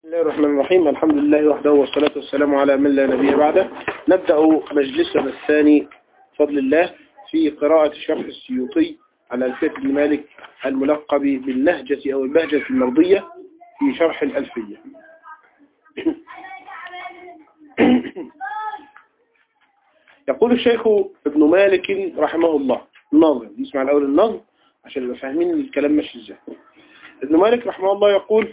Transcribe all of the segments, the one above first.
الله الرحمن الرحيم الحمد لله وحده والصلاة والسلام على من لا نبي بعده نبدأ مجلسنا الثاني بفضل الله في قراءة شرح السيوطي على ألفية بن مالك الملقب بالنهجة أو البهجة المرضية في شرح الألفية يقول الشيخ ابن مالك رحمه الله الناظم نسمع الأول النظم عشان نبقى فاهمين الكلام ماشي ازاي ابن مالك رحمه الله يقول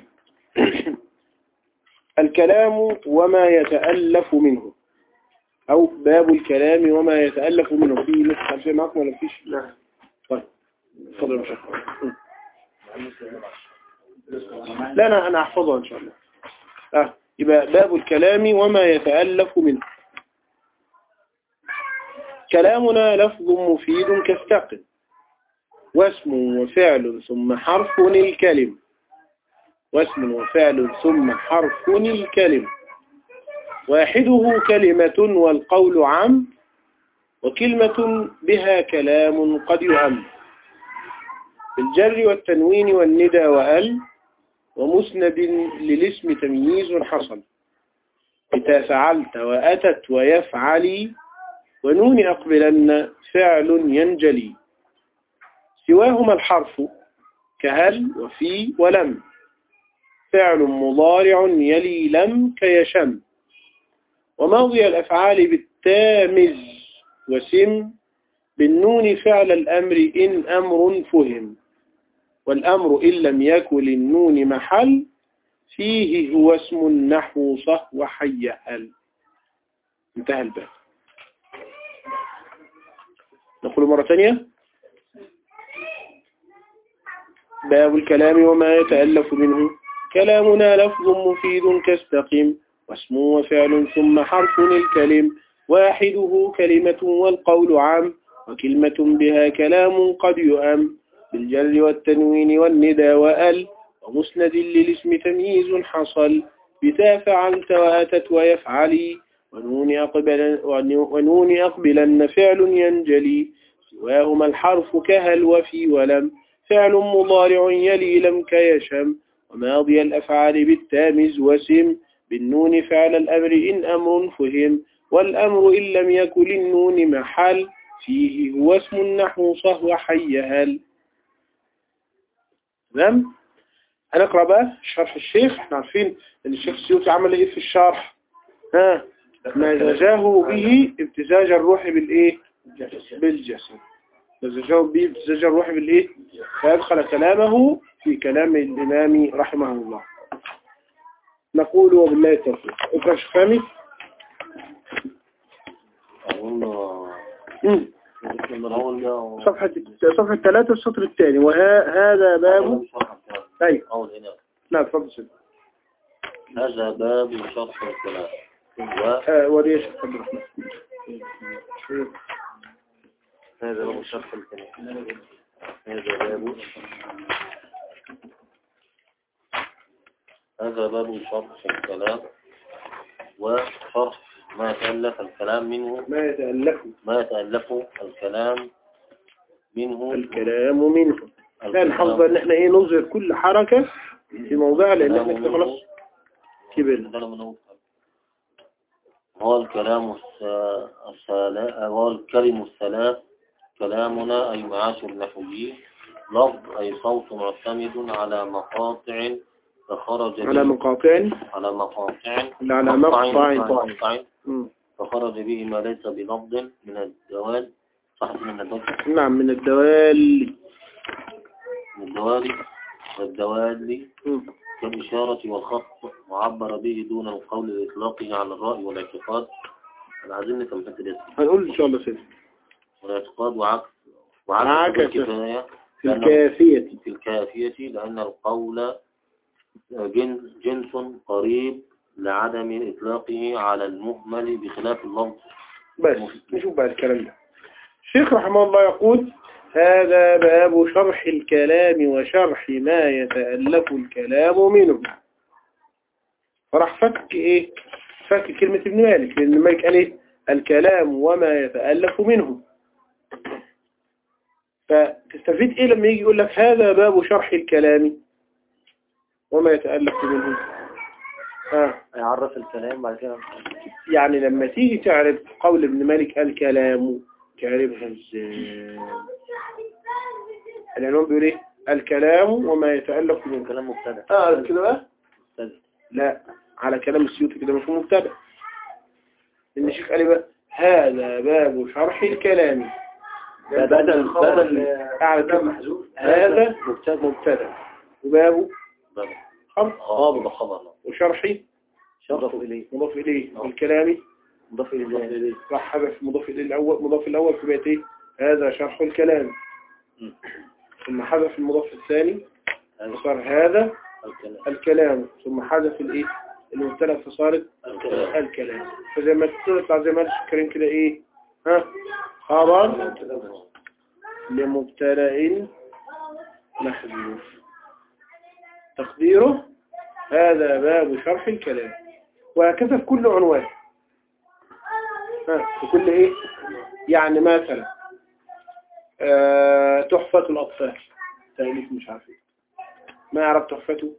الكلام وما يتألف منه أو باب الكلام وما يتألف منه في نسخة خلفية معكم ولا فيش؟ لا طيب اتفضل يا شيخ لا أنا أنا أحفظها إن شاء الله آه. يبقى باب الكلام وما يتألف منه كلامنا لفظ مفيد كاستقم واسم وفعل ثم حرف الكلم واسم وفعل ثم حرف الكلم واحده كلمة والقول عم وكلمة بها كلام قد يؤم بالجر والتنوين والندى وأل ومسند للاسم تمييز حصل إذا فعلت وأتت ويفعلي ونون أقبلن فعل ينجلي سواهما الحرف كهل وفي ولم فعل مضارع يلي لم كيشم وماضي الأفعال بالتامز وسم بالنون فعل الأمر إن أمر فهم والأمر إن لم يكن للنون محل فيه هو اسم النحو صه وحيهل انتهى الباب نقول مرة ثانية باب الكلام وما يتألف منه كلامنا لفظ مفيد كاستقم واسم وفعل ثم حرف الكلم واحده كلمة والقول عام وكلمة بها كلام قد يؤم بالجر والتنوين والندى وأل ومسند للاسم تمييز حصل بتا فعلت وأتت ويفعلي ونون أقبل ونون أقبلن فعل ينجلي سواهما الحرف كهل وفي ولم فعل مضارع يلي لم كيشم وماضي الأفعال بالتامز وسم بالنون فعل الأمر إن أمر فهم والأمر إن لم يكن للنون محل فيه هو اسم النحو صهو حيهل تمام هنقرأ بقى شرح الشيخ احنا عارفين ان الشيخ السيوطي عمل ايه في الشرح ها مزجاه به ابتزاج الروح بالايه بالجسد مزجاه به ابتزاج الروح بالايه فيدخل كلامه في كلام الإمام رحمه الله نقول وبالله التوفيق اقرأ شفامي صفحة صفحة ثلاثة السطر الثاني وهذا باب أيوة لا تفضل سيدي هذا باب شرح الكلام آه وريش تفضل هذا باب شرح الكلام هذا باب هذا باب شرح الكلام وشرح ما يتألف الكلام منه ما يتألف ما يتألف الكلام منه الكلام منه لا نحافظ ان احنا ايه نظهر كل حركة في موضعها لان احنا كده خلاص كبرنا هو الكلام الثلاث هو الكلم الثلاث كلامنا أي معاشر النحويين لفظ أي صوت معتمد على مقاطع فخرج على مقاطع على مقاطع لا على مقطع مقطع فخرج به ما ليس بلفظ من الدوال صح من الدوال نعم من الدوال من الدوال والدوال كالإشارة والخط معبر به دون القول لإطلاقه على الرأي والاعتقاد أنا عايزين نفهم الحتة دي هنقول إن شاء الله سيدي والاعتقاد وعكس وعكس الكفاية في الكافية في الكافية لأن القول جنس, جنس قريب لعدم إطلاقه على المهمل بخلاف اللفظ بس نشوف بقى الكلام ده الشيخ رحمه الله يقول هذا باب شرح الكلام وشرح ما يتألف الكلام منه فراح فك ايه فك كلمة ابن مالك لأن مالك قال ايه الكلام وما يتألف منه فتستفيد ايه لما يجي يقول لك هذا باب شرح الكلام وما يتألف منه ها يعرف الكلام بعد كده يعني لما تيجي تعرف قول ابن مالك الكلام تعرفها ازاي العنوان بيقول ايه الكلام وما يتألف من كلام مبتدا اه كده بقى مبتدا لا على كلام السيوطي كده مش مبتدا ان الشيخ قال إيه بقى هذا باب شرح الكلام بدل بدل على كلام هذا مبتدا مبتدا وبابه باب. خبر خبر خبر وشرحي شرف اليه مضاف اليه والكلام مضاف اليه راح حذف مضاف اليه الاول مضاف الاول في بيت ايه هذا شرح الكلام م. ثم حذف المضاف الثاني فصار هذا الكلام الكلام ثم حذف الايه المبتدا فصارت الكلام الكلام فزي ما تطلع زي ما قال الكريم كده ايه ها خبر لمبتدا محذوف تقديره هذا باب شرح الكلام وهكذا في كل عنوان ها في كل ايه يعني مثلا آه تحفة الأطفال تأليف مش عارف ايه ما يعرف تحفته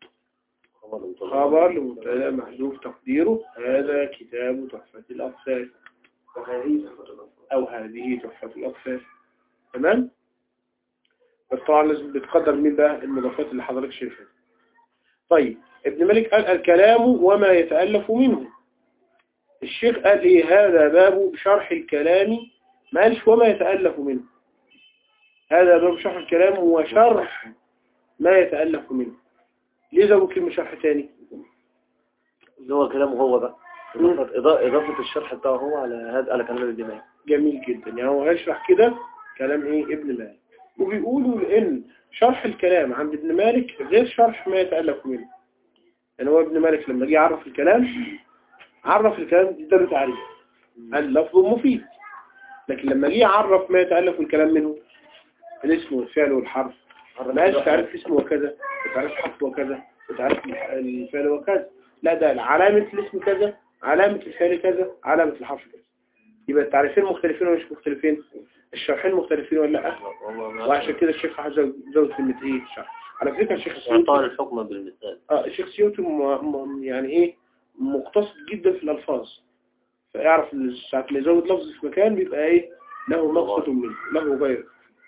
خبر لمبتدا محذوف تقديره هذا كتاب تحفة الأطفال أو هذه تحفة الأطفال تمام بس طبعا لازم بتقدر مين بقى المضافات اللي حضرتك شايفها طيب ابن مالك قال الكلام وما يتألف منه الشيخ قال ايه هذا باب شرح الكلام ما قالش وما يتألف منه هذا باب شرح الكلام وشرح ما يتألف منه ليه زودوا كلمة شرح تاني اللي هو كلامه هو بقى إضافة, إضا- إضافة الشرح بتاعه هو على هذا على كلام الدماغ جميل جدا يعني هو هيشرح كده كلام ايه ابن مالك وبيقولوا لان شرح الكلام عند ابن مالك غير شرح ما يتألف منه يعني هو ابن مالك لما جه يعرف الكلام عرف الكلام ده له تعريف اللفظ مفيد لكن لما جه يعرف ما يتألف الكلام منه الاسم والفعل والحرف ما قالش تعرف اسم وكذا وتعرف حرف وكذا وتعرف الفعل وكذا لا ده علامة الاسم كذا علامة الفعل كذا علامة الحرف كذا يبقى التعريفين مختلفين ولا مش مختلفين الشرحين مختلفين ولا لا وعشان كده الشيخ عايز يزود كلمة ايه الشرح على فكرة الشيخ إعطاء السيوطي الحكم بالمثال اه الشيخ السيوطي م- م- يعني ايه مقتصد جدا في الألفاظ فيعرف ان ساعة ما يزود لفظ في مكان بيبقى ايه له مقصد منه له غيره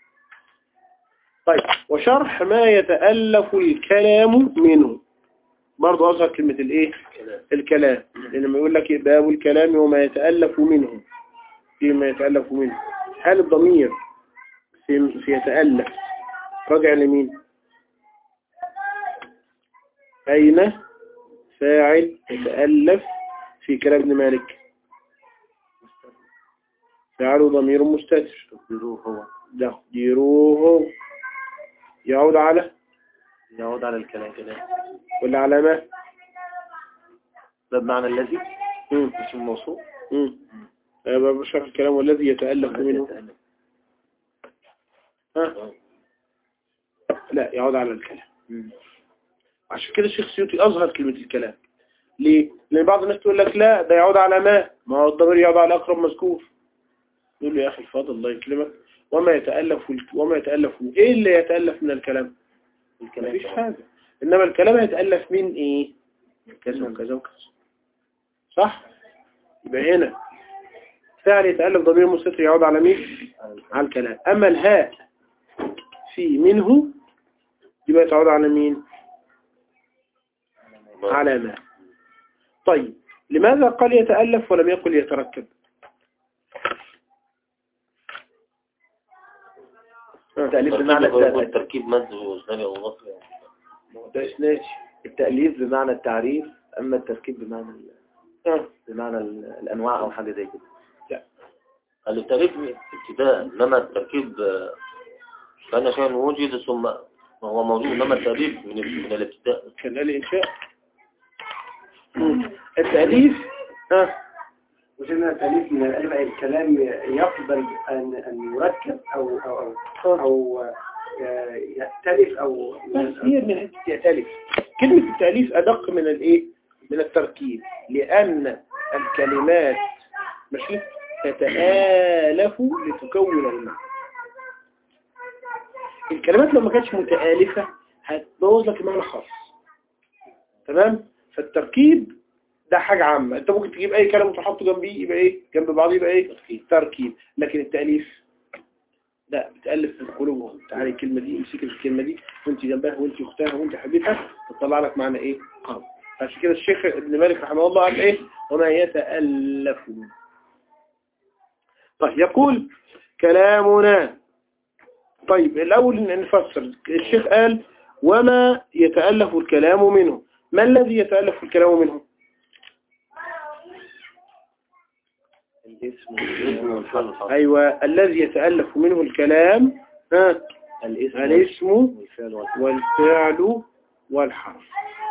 طيب وشرح ما يتألف الكلام منه برضه أظهر كلمة الايه الكلام لأن لما يقول لك باب الكلام وما يتألف منه فيما يتألف منه هل الضمير في, في يتألف راجع لمين أين فاعل يتألف في كلام ابن مالك فاعل ضمير مستتر تقديروه هو تقديره يعود على يعود على الكلام كده ولا على ما ده بمعنى الذي مم. اسم موصول مم. يبقى بشرح الكلام والذي يتألف منه يتألف. ها؟ لا يعود على الكلام مم. عشان كده الشيخ السيوطي أظهر كلمة الكلام ليه؟ لأن بعض الناس تقول لك لا ده يعود على ما ما هو الضمير يعود على أقرب مذكور يقول له يا أخي الفاضل الله يكلمك وما يتألف وما يتألف من إيه اللي يتألف من الكلام؟ الكلام مفيش طبعا. حاجة إنما الكلام هيتألف من إيه؟ كذا وكذا وكذا صح؟ يبقى هنا فعل يتألف ضمير مستتر يعود على مين؟ على الكلام أما الهاء في منه يبقى تعود على مين؟ على ما طيب لماذا قال يتألف ولم يقل يتركب التأليف بمعنى تركيب الت- التركيب مد وثاني أو وصل ده إسنادي التأليف بمعنى التعريف أما التركيب بمعنى ال- آه. بمعنى ال- الأنواع أو حاجة زي كده التركيب ابتداء إنما التركيب آه، كان شيء وجد ثم هو موجود إنما التأليف من من الابتداء كان قال إنشاء مم. التأليف ها وجدنا التأليف من الألف أي الكلام يقبل أن أن يركب أو أو أو, أو آه، يختلف أو بس هي من حتة يتألف كلمة التأليف أدق من الإيه؟ من التركيب لأن الكلمات ماشي تتآلف لتكون المعنى الكلمات لو ما كانتش متآلفة هتبوظ لك المعنى خالص تمام فالتركيب ده حاجة عامة انت ممكن تجيب اي كلام وتحطه جنبيه يبقى ايه جنب بعض يبقى ايه تركيب لكن التأليف لا بتألف في القلوب تعالي الكلمة دي امسك الكلمة دي وانت جنبها وانت اختها وانت حبيبها تطلع لك معنى ايه قام عشان كده الشيخ ابن مالك رحمه الله قال ايه وما يتألفون طيب يقول كلامنا طيب الأول نفسر الشيخ قال وما يتألف الكلام منه ما الذي يتألف الكلام منه الاسم والفعل أيوة الذي يتألف منه الكلام ها الاسم الاسم والفعل والحرف والفعل والحرف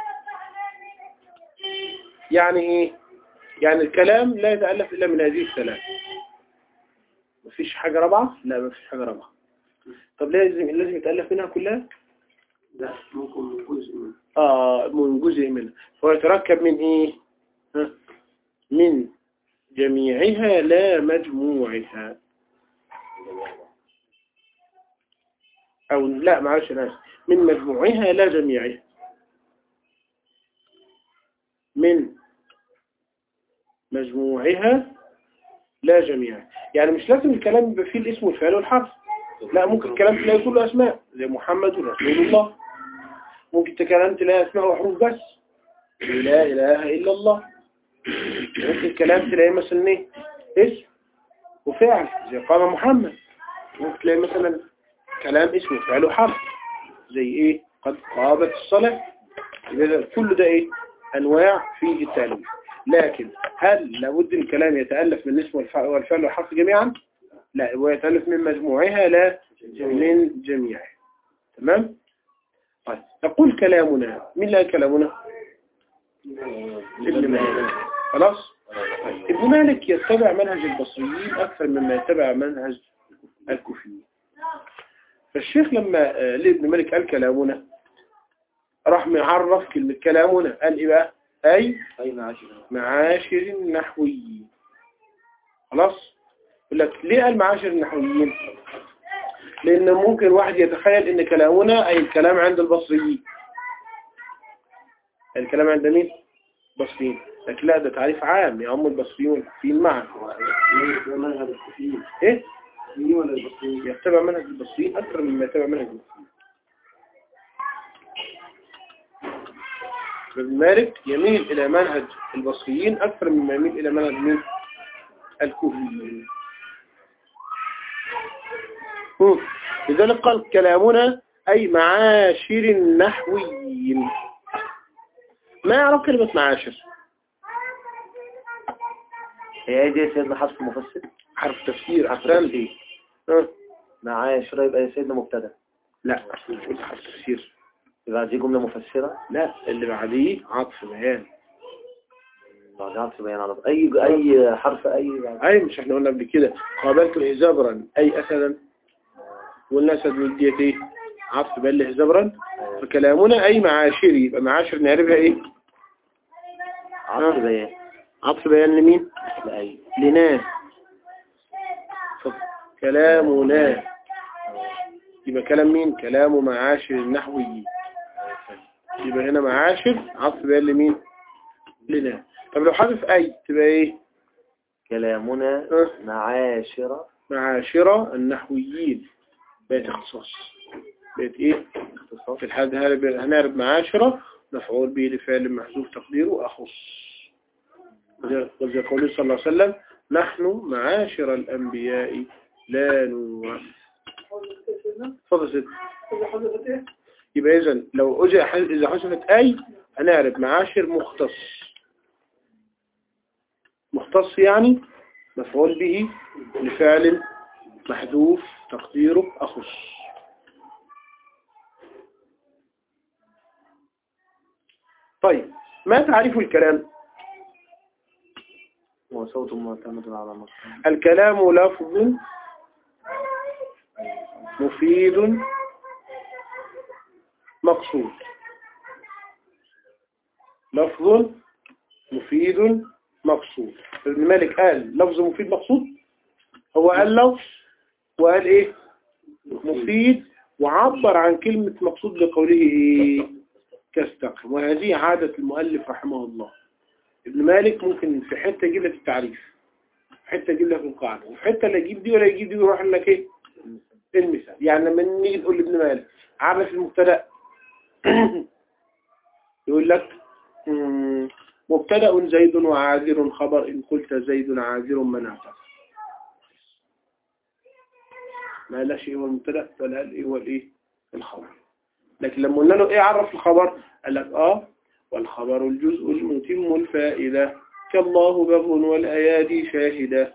يعني ايه يعني الكلام لا يتألف إلا من هذه الثلاث مفيش حاجة رابعة لا مفيش حاجة رابعة طب لازم لازم يتألف منها كلها لا ممكن من جزء منه آه من جزء منها فهو يتركب من ايه ها؟ من جميعها لا مجموعها او لا معلش انا آسف. من مجموعها لا جميعها من مجموعها لا جميعها يعني مش لازم الكلام يبقى فيه الاسم والفعل والحرف لا ممكن الكلام تلاقي كله اسماء زي محمد ورسول الله ممكن الكلام تلاقي اسماء وحروف بس لا اله الا الله ممكن الكلام تلاقي مثلا ايه اسم وفعل زي قام محمد ممكن تلاقي مثلا كلام اسم وفعل وحرف زي ايه قد قامت الصلاة إذا كل ده ايه انواع في التأليف لكن هل لابد الكلام يتألف من الاسم والفعل والفعل والحرف جميعا لا هو يتألف من مجموعها لا من جميعها تمام طيب نقول كلامنا مين لا كلامنا ابن مالك خلاص طيب. ابن مالك يتبع منهج البصريين أكثر مما يتبع منهج الكوفيين فالشيخ لما آه، لابن مالك قال كلامنا راح معرف كلمة كلامنا قال إيه بقى أي أين عشر معاشر النحويين خلاص يقول لك ليه قال معاشر النحويين لأن ممكن واحد يتخيل إن كلامنا أي الكلام عند البصريين الكلام عند مين؟ البصريين لكن لا ده تعريف عام يعم البصريين والكوفيين معا ده منهج الكوفيين إيه؟ الكوفيين ولا البصريين يتبع منهج البصريين أكثر مما يتبع منهج الكوفيين ابن مالك يميل إلى منهج البصريين أكثر مما يميل إلى منهج مين؟ الكوفيين هم. لذلك قال كلامنا أي معاشر النحويين ما يعرف كلمة معاشر هي ايه دي سيدنا حرف مفسر حرف تفسير أفلام دي ها؟ معاشرة يبقى سيدنا مبتدا لا مش قلت حرف تفسير يبقى دي جملة مفسرة لا اللي بعديه عطف بيان بعد عطف بيان على طول. اي اي حرف اي بعد أي مش احنا قلنا قبل كده قابلت هزبرا أي أسدا والأسد من ديت ايه عطف بيان لهزبرا فكلامنا أي معاشري يبقى معاشر نعرفها ايه عطف بيان عطف بيان لمين لأي لناس كلامنا يبقى كلام مين كلام معاشر النحويين يبقى هنا معاشر عطف بيان لمين لناس طب لو حذف أي تبقى ايه كلامنا أه. معاشرة معاشرة النحويين بقت اختصاص بقت ايه اختصاص في الحال ده هنعرب- هنعرب معاشرة مفعول به لفعل محذوف تقديره أخص وزي- وزي قوله صلى الله عليه وسلم نحن معاشر الأنبياء لا نورث فضل ست يبقى إذا لو أجي إذا حذفت أي هنعرف معاشر مختص مختص يعني مفعول به لفعل محذوف تقديره أخص طيب ما تعريف الكلام وصوت معتمد على مصر الكلام لفظ مفيد مقصود لفظ مفيد مقصود ابن مالك قال لفظ مفيد مقصود هو قال لفظ وقال ايه مفيد وعبر عن كلمة مقصود بقوله ايه كاستقم وهذه عادة المؤلف رحمه الله ابن مالك ممكن في حتة يجيب لك التعريف في حتة يجيب لك القاعدة وفي حتة لا يجيب دي ولا يجيب دي ويروح لك ايه المثال يعني لما نيجي نقول لابن مالك عرف المبتدا يقول لك مم، مبتدا زيد وعاذر خبر إن قلت زيد عاذر منعته ما قالش ايه هو المبتدا ولا قال ايه هو الايه الخبر لكن لما قلنا له ايه عرف الخبر قال لك اه والخبر الجزء المتم الفائدة كالله بغ والأيادي شاهدة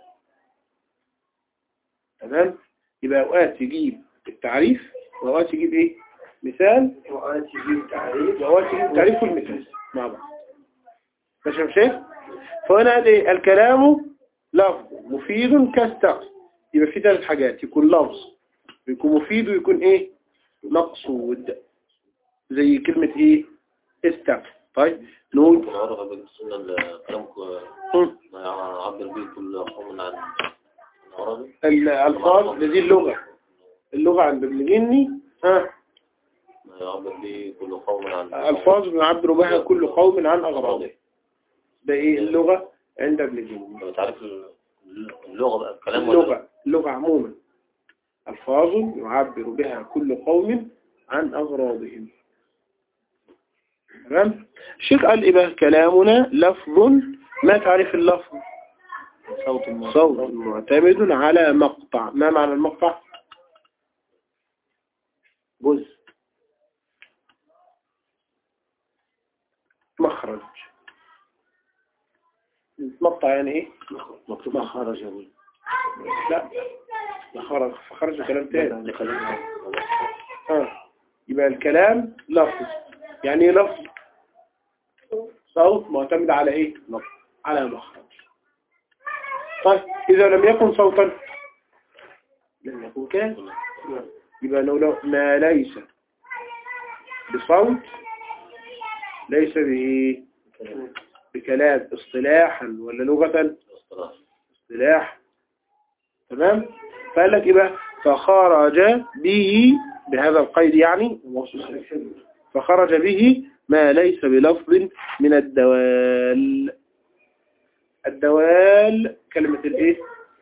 تمام يبقى أوقات يجيب التعريف وأوقات يجيب ايه مثال وقت يجيب تعريف وأوقات يجيب التعريف والمثال مع بعض ماشي يا شيخ فهنا قال ايه الكلام لفظ مفيد كاستقص يبقى في ثلاث حاجات يكون لفظ ويكون مفيد ويكون ايه مقصود زي كلمة ايه استقص طيب نقول العرف بالسنة الكلام هم. ما يعبر به كل قوم عن عن عربي الألفاظ دي اللغة اللغة عند ابن جني ها ما يعبر به كل قوم عن ألفاظ بنعبر بها كل قوم عن أغراضه ده إيه اللغة عند ابن جني تعرف اللغة بقى الكلام ولا اللغة اللغة عموما ألفاظ يعبر بها كل قوم عن أغراضهم تمام الشيخ قال إيه بقى كلامنا لفظ ما تعرف اللفظ صوت ما صوت معتمد على مقطع ما معنى المقطع جزء مخرج مقطع يعني ايه مكتوب مخرج لا مخرج خرج كلام تاني لكلام اه يبقى الكلام لفظ يعني ايه لفظ صوت معتمد على ايه على مخرج طيب اذا لم يكن صوتا لم يكن كلام يبقى لو لو ما ليس بصوت ليس به بكلام اصطلاحا ولا لغة اصطلاح اصطلاح تمام فقال لك ايه بقى فخرج به بهذا القيد يعني فخرج به ما ليس بلفظ من الدوال الدوال كلمة الايه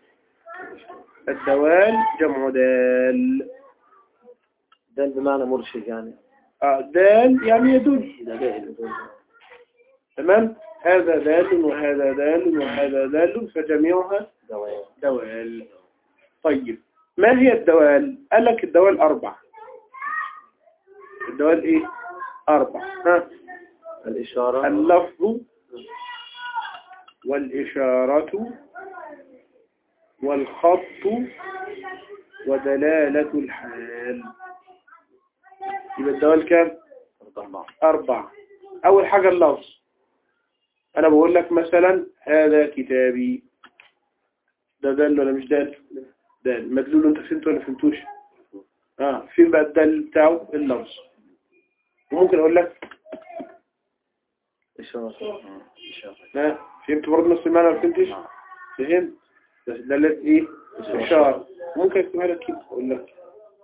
الدوال جمع دال ده بمعنى مرشد يعني آه، دال يعني يدل ده جاهل تمام هذا دال وهذا دال وهذا دال فجميعها دوام دوال طيب ما هي الدوال قال لك الدوال أربع الدوال إيه أربع ها الإشارة اللفظ والإشارة والخط ودلالة الحال يبقى الدوال كام أربعة أربع أول حاجة اللفظ أنا بقول لك مثلا هذا كتابي ده دال ولا مش دال دال مدلول أنت فهمت ولا فهمتوش آه فين بقى الدال بتاعه اللفظ وممكن أقول لك إشارة إشارة ها فهمت برضه نفس المعنى ولا فهمتش فهمت بس دلت إيه إشارة ممكن أكتبها لك كده أقول لك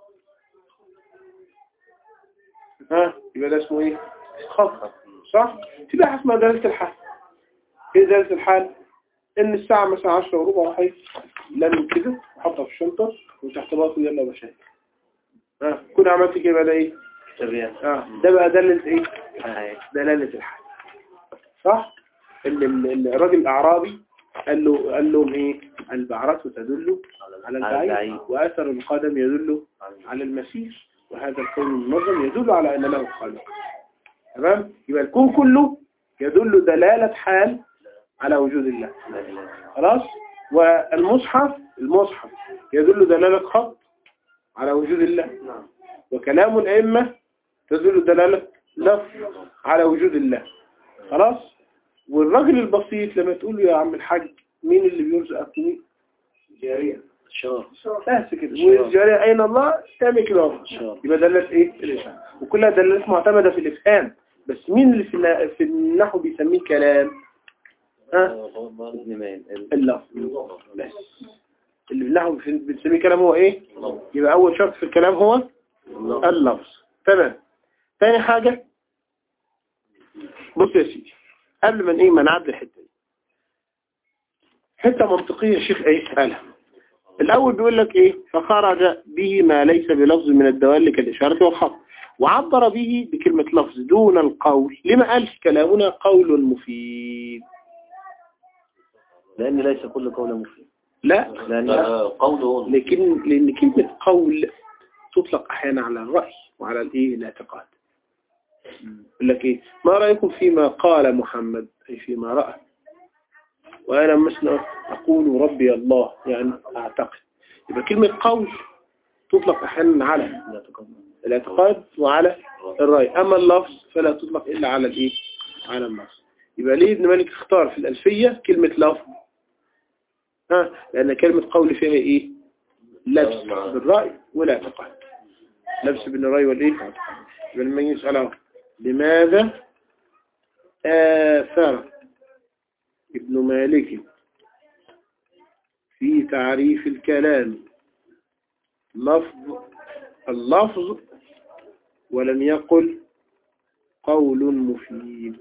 ها يبقى ده اسمه إيه خط صح تبقى اسمها دلالة الحال ايه دلالة الحال ان الساعة مثلا عشرة وربع وحي لم كده وحطها في الشنطة وتحت باطل يلا يا باشا ها كنا عملت كده بقى ده ايه الرياض اه ده بقى دلالة ايه دلالة الحال صح ال- ال- ال- الراجل الاعرابي قال له قال لهم ايه البعرة تدل على البعير البعير. واثر القدم يدل على المسير وهذا الكون المنظم يدل على ان له خالق تمام يبقى الكون كله يدل دلالة حال على وجود الله خلاص والمصحف المصحف يدل دلالة خط على وجود الله وكلام الأئمة تدل دلالة لفظ على وجود الله خلاص والراجل البسيط لما تقول له يا عم الحاج مين اللي بيرزقك مين جارية إشارة بس كده والجارية أين الله تعمل كده أهو. يبقى دلالة إيه الإفهام وكلها دلالات معتمدة في الإفهام بس مين اللي في النا- في النحو بيسميه كلام ها ابن مال اللفظ بس اللي في النحو بن- بنسميه كلام هو ايه يبقى اول شرط في الكلام هو اللفظ تمام ثاني حاجة بص يا سيدي قبل ما ايه ما نعدي الحته دي حته منطقيه الشيخ ايه قالها الاول بيقول لك ايه فخرج به ما ليس بلفظ من الدوال كالاشاره والخط وعبر به بكلمه لفظ دون القول لما قالش كلامنا قول مفيد لأن ليس كل قول مفيد لا لأن آه، قوله لكن لان كلمه قول تطلق احيانا على الراي وعلى الايه الاعتقاد يقول لك ايه ما رايكم فيما قال محمد اي فيما راى وانا مثلا اقول ربي الله يعني اعتقد يبقى كلمه قول تطلق احيانا على الاعتقاد وعلى الراي اما اللفظ فلا تطلق الا على الايه على اللفظ يبقى ليه ابن مالك اختار في الالفيه كلمه لفظ ها لان كلمه قول فيها ايه لبس بالراي والاعتقاد لبس بين الراي والايه يبقى لما يجي يسال أهو، لماذا آثر ابن مالك في تعريف الكلام لفظ اللفظ ولم يقل قول مفيد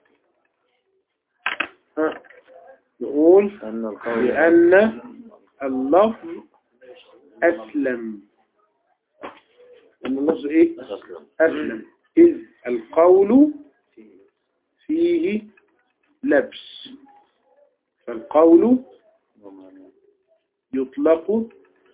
ها نقول أن القول لأن اللفظ أسلم أن اللفظ إيه؟ أسلم أسلم إذ القول فيه لبس فالقول يطلق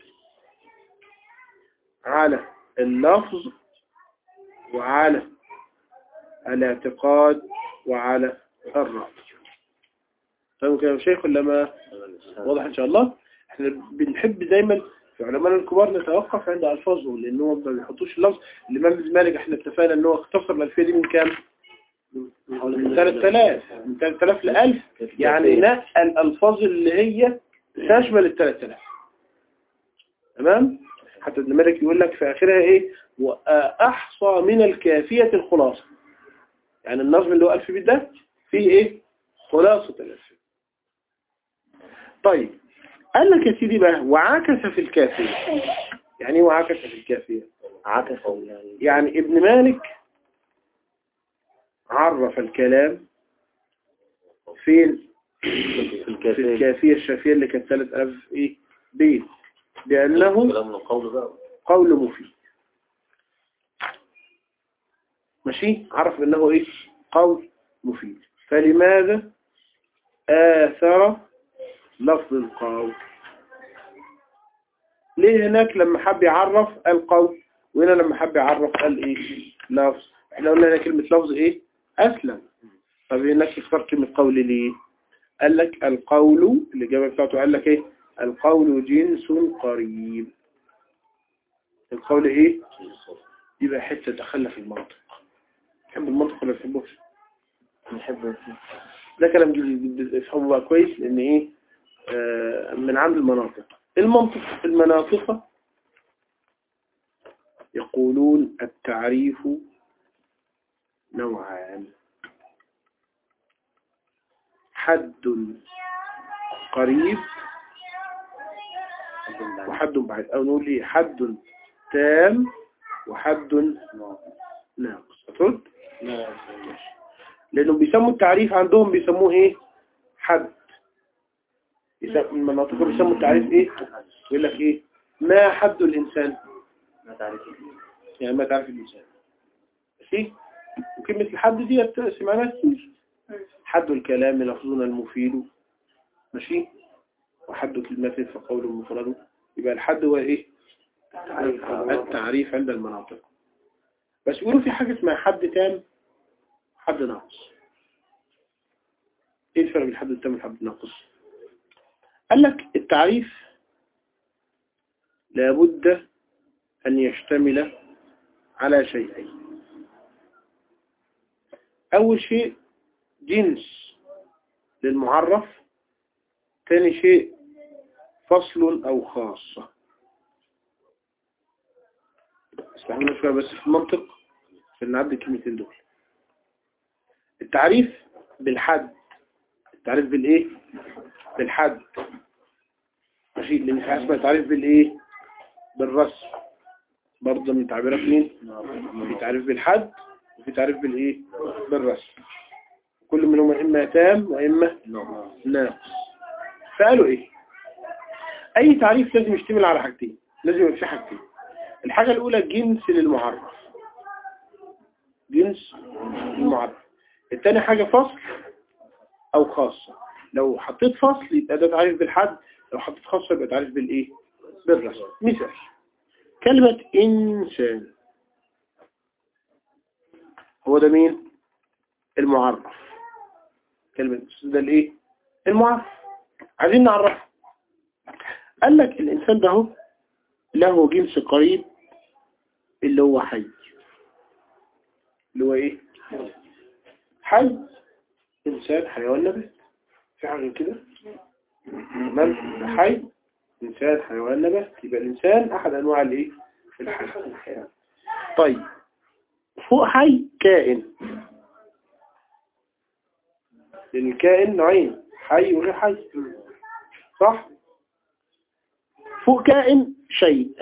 على اللفظ وعلى الاعتقاد وعلى الرأي فاهم كده يا شيخ ولا ما واضح ان شاء الله احنا بنحب دايما في علماء الكبار نتوقف عند الفاظهم لان هو ما بيحطوش اللفظ الامام ابن مالك احنا اتفقنا ان هو اختصر الالفيه دي من كام من 3000 من 3000 ل 1000 يعني نقى الالفاظ اللي هي تشمل ال 3000 تمام حتى ابن مالك يقول لك في اخرها ايه واحصى من الكافيه الخلاصه يعني النظم اللي هو 1000 بيت ده فيه ايه خلاصه الالفيه طيب قال لك يا سيدي بقى وعكس في الكافيه يعني ايه وعكس في الكافيه عكس يعني يعني ابن مالك عرف الكلام فين في في الكافيه الكافية الشافية اللي كانت 3000 ايه بيت بأنه كلام من القول بقى قول مفيد ماشي عرف انه ايه قول مفيد فلماذا آثر لفظ القول ليه هناك لما حب يعرف القول وهنا لما حب يعرف قال ايه لفظ احنا قلنا هنا كلمة لفظ ايه اسلم طب هناك اختار كلمة قول ليه قال لك القول الإجابة بتاعته قال لك ايه القول جنس قريب القول ايه يبقى حتة دخلنا في المنطق تحب المنطق ولا تحبوش نحب ده كلام جديد افهمه بقى كويس لان ايه آه من عند المناطق المنطق المناطق يقولون التعريف نوعان حد قريب وحد بعيد او نقول ايه حد تام وحد ناقص هترد لانهم بيسموا التعريف عندهم بيسموه ايه حد يسم- المناطق بيسموا التعريف ايه يقول لك ايه ما حد الانسان يعني ما تعرف الانسان ماشي وكلمة الحد دي سمعناها كتير حد الكلام لفظنا المفيد ماشي وحد كلمة فقول مفرد يبقى الحد هو ايه التعريف عند المناطق بس يقولوا في حاجة اسمها حد تام حد ناقص ايه الفرق بين الحد التام والحد الناقص قال لك التعريف لابد أن يشتمل على شيئين أول شيء جنس للمعرف ثاني شيء فصل أو خاصة استعملنا شوية بس في المنطق عشان نعدي الكلمتين دول التعريف بالحد التعريف بالإيه؟ بالحد ماشي لأن في حاجة اسمها تعريف بالإيه؟ بالرسم برضه من تعبيرات مين؟ في تعريف بالحد وفي تعريف بالايه بالرسم كل منهما اما تام واما ناقص فقالوا ايه اي تعريف لازم يشتمل على حاجتين لازم يبقى فيه حاجتين الحاجة الاولى جنس للمعرف جنس المعرف التاني حاجة فصل او خاصة لو حطيت فصل يبقى ده تعريف بالحد لو حطيت خاصة يبقى تعريف بالايه بالرسم مثال كلمة انسان هو ده مين المعرف كلمة ده الايه المعرف عايزين نعرفه قال لك الانسان ده هو له جنس قريب اللي هو حي اللي هو ايه حي انسان حيوان نبات في حاجة كده تمام حي انسان حيوان نبات يبقى الانسان احد انواع الايه الحي طيب فوق حي كائن لان الكائن نوعين حي وغير حي صح فوق كائن شيء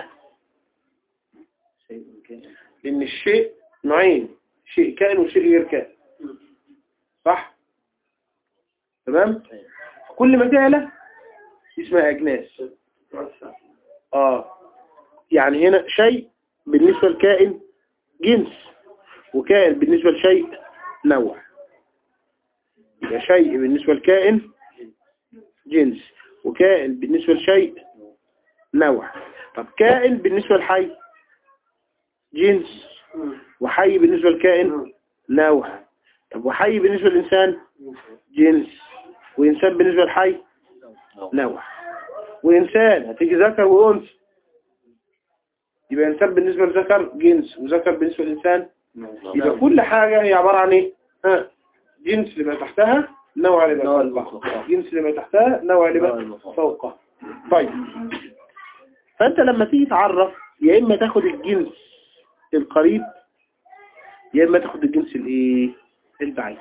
لان الشيء نوعين شيء كائن وشيء غير كائن صح تمام كل ما تعلى اسمها اجناس اه يعني هنا شيء بالنسبة لكائن جنس وكائن بالنسبة لشيء نوع يبقى شيء بالنسبة لكائن جنس وكائن بالنسبة لشيء نوع طب كائن بالنسبة لحي جنس وحي بالنسبة لكائن نوع طب وحي بالنسبة للإنسان جنس وإنسان بالنسبة لحي نوع وإنسان هتيجي ذكر وأنثى يبقى إنسان بالنسبة لذكر جنس وذكر بالنسبة للإنسان يبقى كل حاجة هي عبارة عن إيه؟ ها جنس لما تحتها نوع لما فوقها جنس لما تحتها نوع لما فوقها طيب فأنت لما تيجي تعرف يا إما تاخد الجنس القريب يا إما تاخد الجنس الإيه؟ البعيد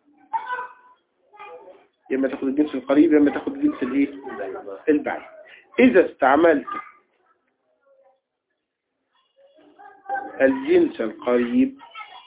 يا إما تاخد الجنس القريب يا إما تاخد الجنس الإيه؟ البعيد إذا استعملت الجنس القريب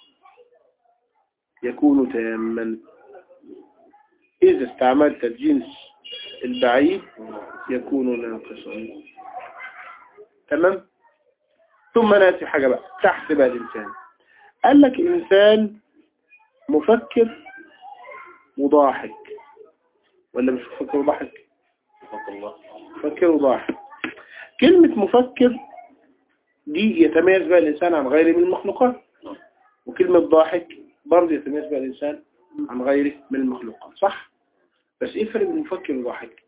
يكون تاما إذا استعملت الجنس البعيد يكون ناقصا تمام ثم ناتي حاجة بقى تحت بقى الإنسان قال لك إنسان مفكر وضاحك ولا مش مفكر وضاحك مفكر وضاحك كلمة مفكر دي يتميز بها الإنسان عن غيره من المخلوقات وكلمة ضاحك برضه يتميز بها الإنسان عن غيره من المخلوقات صح؟ بس ايه الفرق بين مفكر وضاحك؟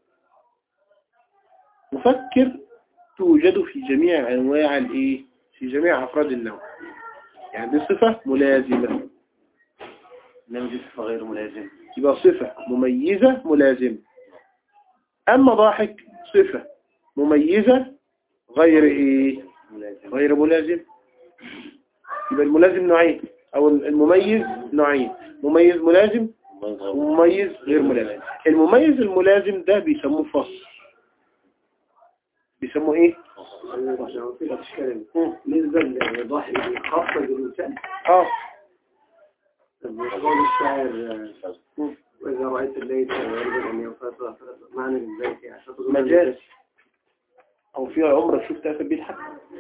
مفكر توجد في جميع أنواع الإيه؟ في جميع أفراد النوع يعني دي صفة ملازمة إنما دي صفة غير ملازمة يبقى صفة مميزة ملازمة أما ضاحك صفة مميزة غير إيه؟ ملازمة غير ملازم يبقى الملازم نوعين او المميز نوعين مميز ملازم ومميز غير ملازم المميز الملازم ده بيسموه فصل بيسموه ايه عشان في الأشكال مم. بالنسبة للضاحك خاصة بالإنسان اه قول الشاعر آه، وإذا رأيت الليل يريد أن ينفصل معنى البيت يعني فتقول مجاز او في عمرك شفت قافل بيضحك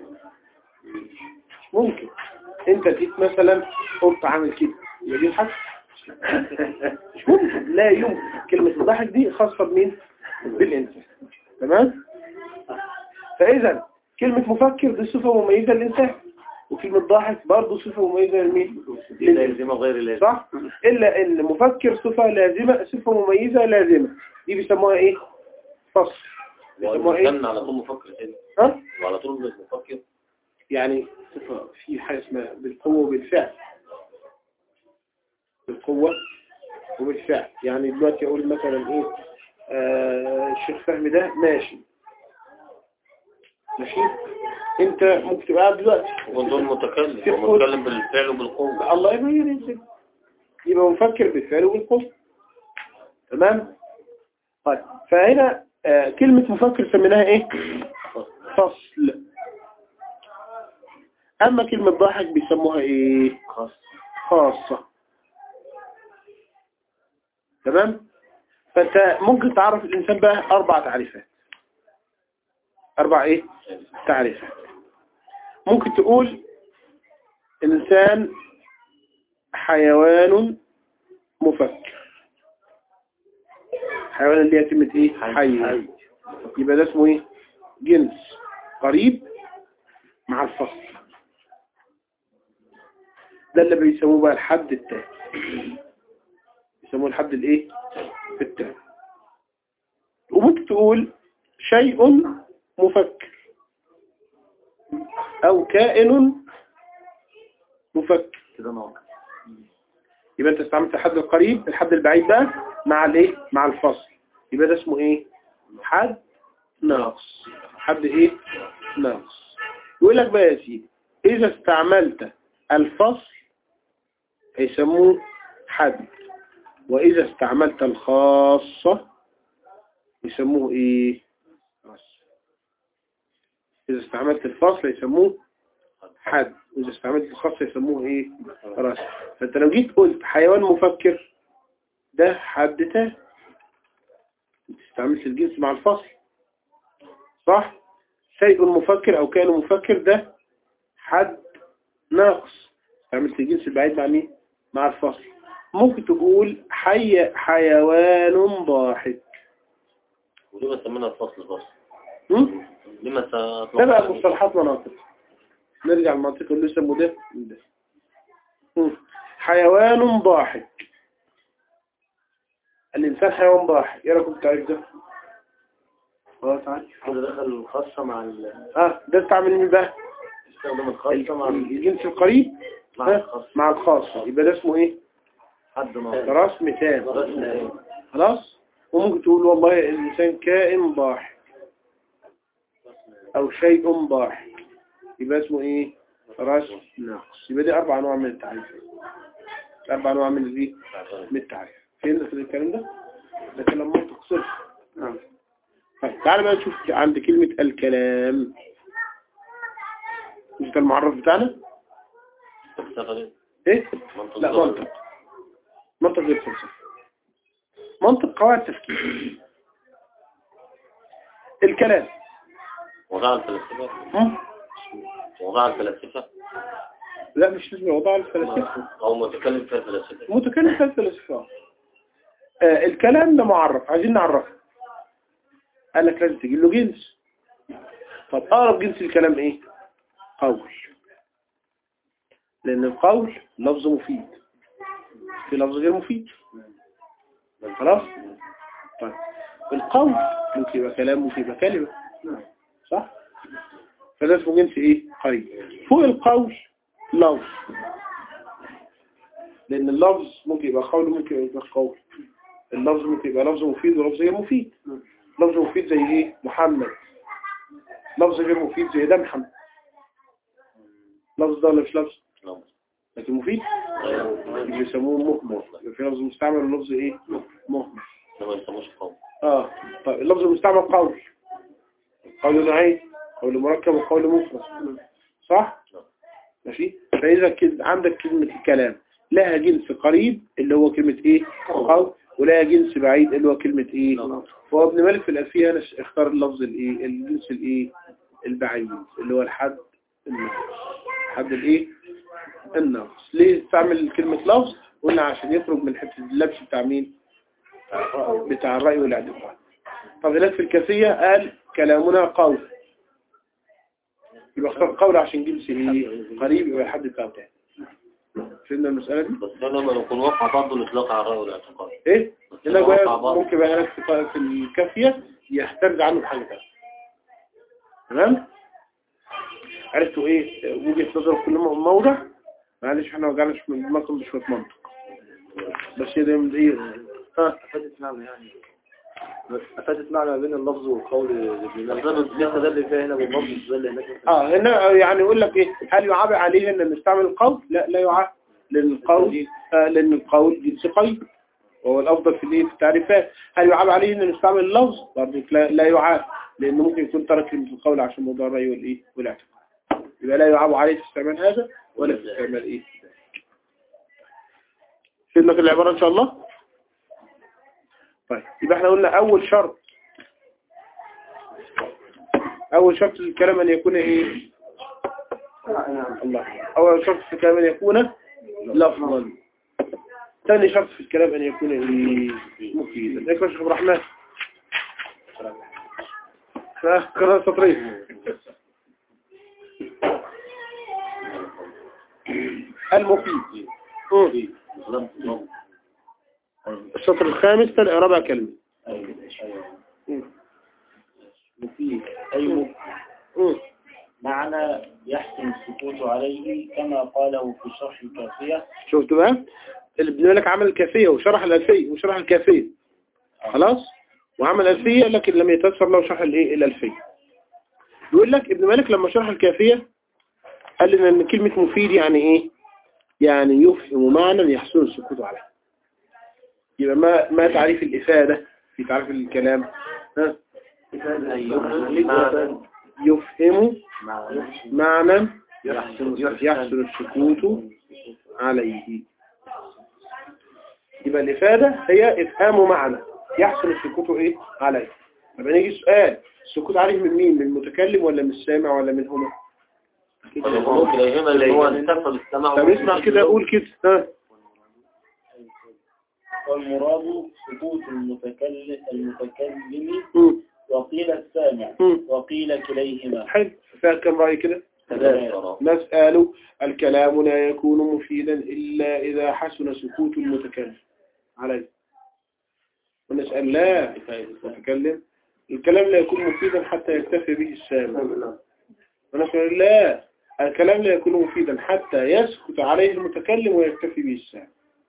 مش ممكن انت جيت مثلا قلت عامل كده يبقى بيضحك مش ممكن لا يمكن كلمة الضحك دي خاصة بمين بالإنسان تمام فإذا كلمة مفكر دي صفة مميزة للإنسان وكلمة ضاحك برضه صفة مميزة لمين للإنسان لازمة وغير لازمة صح إلا إن مفكر صفة لازمة صفة مميزة لازمة دي بيسموها إيه فصل بيسموها إيه كان على طول مفكر كده ها وعلى طول مش مفكر يعني صفة في حاجة اسمها بالقوة وبالفعل بالقوة وبالفعل يعني دلوقتي أقول مثلا إيه آه الشيخ فهمي ده ماشي ماشي أنت ممكن تبقى قاعد دلوقتي ودول متكلم في هو متكلم بالفعل وبالقوة الله يبين ينزل يبقى مفكر بالفعل وبالقوة تمام طيب فهنا آه كلمة مفكر سميناها إيه فصل أما كلمة ضاحك بيسموها إيه خاص خاصة تمام فانت ممكن تعرف الانسان بقى اربع تعريفات اربع ايه تعريفات ممكن تقول الانسان حيوان مفكر حيوان اللي هي كلمة ايه حي يبقى ده اسمه ايه جنس قريب مع الفصل ده اللي بيسموه بقى الحد التاني يسموه الحد الايه التاني وممكن تقول شيء مفكر او كائن مفكر كده ناقص يبقى انت استعملت الحد القريب الحد البعيد بقى مع الايه مع الفصل يبقى ده اسمه ايه حد ناقص حد ايه ناقص يقول لك بقى يا سيدي اذا استعملت الفصل هيسموه حد واذا استعملت الخاصة يسموه ايه رسم اذا استعملت الفصل يسموه حد واذا استعملت الخاصة يسموه ايه رسم فانت لو جيت قلت حيوان مفكر ده حد تاني انت استعملت الجنس مع الفصل صح شيء مفكر او كائن مفكر ده حد ناقص استعملت الجنس البعيد مع مين مع الفصل ممكن تقول حي حيوان ضاحك وليه سمينا الفصل فصل هم؟ لما ده بقى مصطلحات مناطق نرجع المنطقة اللي يسموا ده من ده هم. حيوان ضاحك الإنسان حيوان ضاحك ايه رأيكم التعريف ده؟ اه تعريف كده دخل الخاصة مع ال اه ده استعمل مين بقى؟ استخدام الخاصة مع ال- الجنس القريب مع ها؟ الخاصة مع الخاصة يبقى ده اسمه ايه؟ حد ناقص رسم تام رسم تام. خلاص وممكن تقول والله الإنسان كائن ضاحك أو شيء ضاحك يبقى اسمه إيه رسم ناقص يبقى دي أربع أنواع من التعريف أربع أنواع من الإيه من التعريف فين في الكلام ده لكن لما تقصر نعم طيب تعالى بقى نشوف عند كلمة الكلام مش ده المعرف بتاعنا ايه لا منطق منطق غير فلسفة منطق قواعد تفكير الكلام وضع الفلاسفة هم؟ وضع الفلاسفة لا مش لازم وضع الفلاسفة أو متكلم فيها الفلاسفة متكلم في الفلسفة آه الكلام ده معرف عايزين نعرفه قال لك لازم تجيب له جنس طب أقرب جنس الكلام إيه قول لأن القول لفظ مفيد في لفظ غير مفيد خلاص طيب القول ممكن يبقى كلام ممكن يبقى كلمة صح فده اسمه جنس ايه قريب فوق القول لفظ لان اللفظ ممكن يبقى قول ممكن يبقى قول اللفظ ممكن يبقى لفظ مفيد ولفظ غير مفيد لفظ مفيد زي ايه محمد لفظ غير مفيد زي ده محمد لفظ ده ولا مش لفظ لكن مفيد اللي بيسموه مهمل يبقى في لفظ مستعمل ولفظ ايه مهمل ما يسموش قوم اه طيب اللفظ المستعمل قول قول نوعين قول مركب وقول مفرد صح ماشي فاذا كده عندك كلمة الكلام لها جنس قريب اللي هو كلمة ايه قول ولها جنس بعيد اللي هو كلمة ايه فهو ابن مالك في الألفية هنا اختار اللفظ الايه الجنس الايه البعيد اللي هو الحد الناقص حد الايه الناقص ليه استعمل كلمة لفظ قلنا عشان يخرج من حتة اللبش بتاع مين بتاع الرأي والاعتقاد طب هناك في الكافية قال كلامنا قول يبقى اختار قول عشان جنس ايه قريب يبقى الحد بتاعه تاني فهمنا المسألة دي بس ده لما يكون واقع برضه الإطلاق على الرأي والاعتقاد ايه بس هنا لو بقى واقع برضه ممكن بقى هناك في في الكافية يحترز عنه بحاجة تانية تمام عرفتوا ايه وجهة نظر كل م- موضع معلش احنا وجعنا من دماغكم بشوية منطق بس هي ده من ايه ها أفادت معنى يعني أفادت معنى ما بين اللفظ والقول اللي بس ده بس- ده اللي فيها هنا باللفظ ده اللي هناك اه هنا يعني يقول لك ايه هل يعاب عليه ان نستعمل القول لا لا يعاب لان القول آه لان القول جنس قيد وهو الافضل في الايه في التعريفات هل يعاب عليه ان نستعمل اللفظ برضه لا, لا يعاب لانه ممكن يكون ترك كلمه القول عشان موضوع الراي والايه والاعتقاد يبقى لا يعاب عليه في استعمال هذا ولا في استعمال ايه سيبنا في العبارة إن شاء الله طيب يبقى احنا قلنا أول شرط أول شرط في الكلام أن يكون إيه الله أول شرط في الكلام أن يكون لفظا ثاني شرط في الكلام أن يكون إيه مفيدا يكفي شيخ عبد الرحمن قراءة سطرين المفيد مم. لفظ السطر الخامس تلقى ربع كلمة أيوة أيوة مم. مفيد أي مفيد مم. معنى يحسن السكوت عليه كما قاله في شرح الكافية شفت بقى اللي ابن مالك عمل الكافية وشرح الألفية وشرح الكافية خلاص وعمل ألفية لكن لم يتأثر له شرح الايه الألفية يقول لك ابن مالك لما شرح الكافية قال لنا ان كلمة مفيد يعني ايه يعني يفهم معنى يحسن السكوت عليه يبقى ما ما تعريف الإفادة في تعريف الكلام ها يفهم معنى يحسن السكوت عليه يبقى الإفادة هي إفهام معنى يحسن السكوت إيه عليه يبقى نيجي سؤال السكوت عليه من مين من المتكلم ولا من السامع ولا من هما فالهموم إليهما اللي هو انتفى بالسمع طب اسمع كده قول كده ها والمراد سكوت المتكلم المتكلم مم. وقيل السامع مم. وقيل كليهما حلو فيها كم رأي كده ناس قالوا الكلام لا يكون مفيدا إلا إذا حسن سكوت المتكلم عليه وناس قال لا المتكلم الكلام لا يكون مفيدا حتى يكتفي به السامع وناس قال لا الكلام لا يكون مفيدا حتى يسكت عليه المتكلم ويكتفي به السامع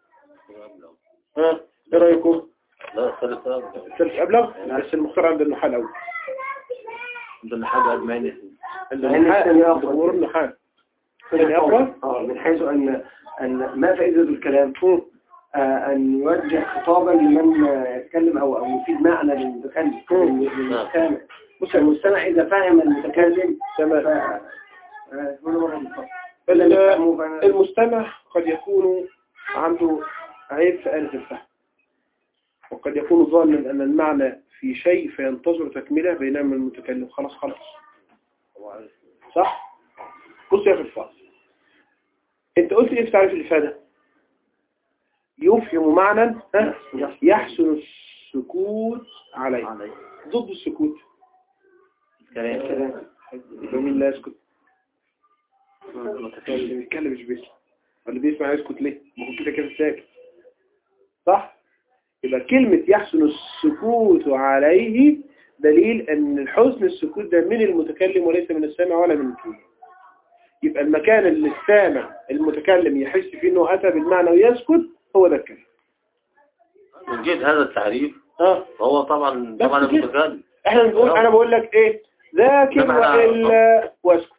ها ايه رأيكم لا ثالثة الثالث أبلغ بس المختار عند النحاة الأول عندنا حاجة أجمعين النحاة جمهور النحاة ثاني أقرأ آه، من حيث أن أن ما فائدة الكلام آه، أن يوجه خطابا لمن آه، يتكلم أو أو يفيد معنى للمتكلم للمستمع بص المستمع إذا فهم المتكلم تمام ف آه، هنا مرة الفصل. ال- يفهمه ف- المستمع قد يكون عنده عيب في آلة الفهم وقد يكون ظانا أن المعنى في شيء فينتظر تكملة بينما المتكلم خلاص خلاص صح؟ بص يا أخي الفاضل انت قلت ايه في تعريف الإفادة يفهم معنى ها؟ يحسن السكوت عليه ضد السكوت كلام يبقى مين لا يسكت اللي بيتكلم مش بيسمع اللي بيسمع يسكت ليه ما هو كده كده ساكت صح يبقى كلمة يحسن السكوت عليه دليل ان حسن السكوت ده من المتكلم وليس من السامع ولا من المتكلم يبقى المكان اللي السامع المتكلم يحس فيه انه اتى بالمعنى ويسكت هو ده الكلام من جهة هذا التعريف اه فهو طبعا بس طبعا كده. المتكلم احنا بنقول انا بقول لك ايه ذاكر طبعا. والا واسكت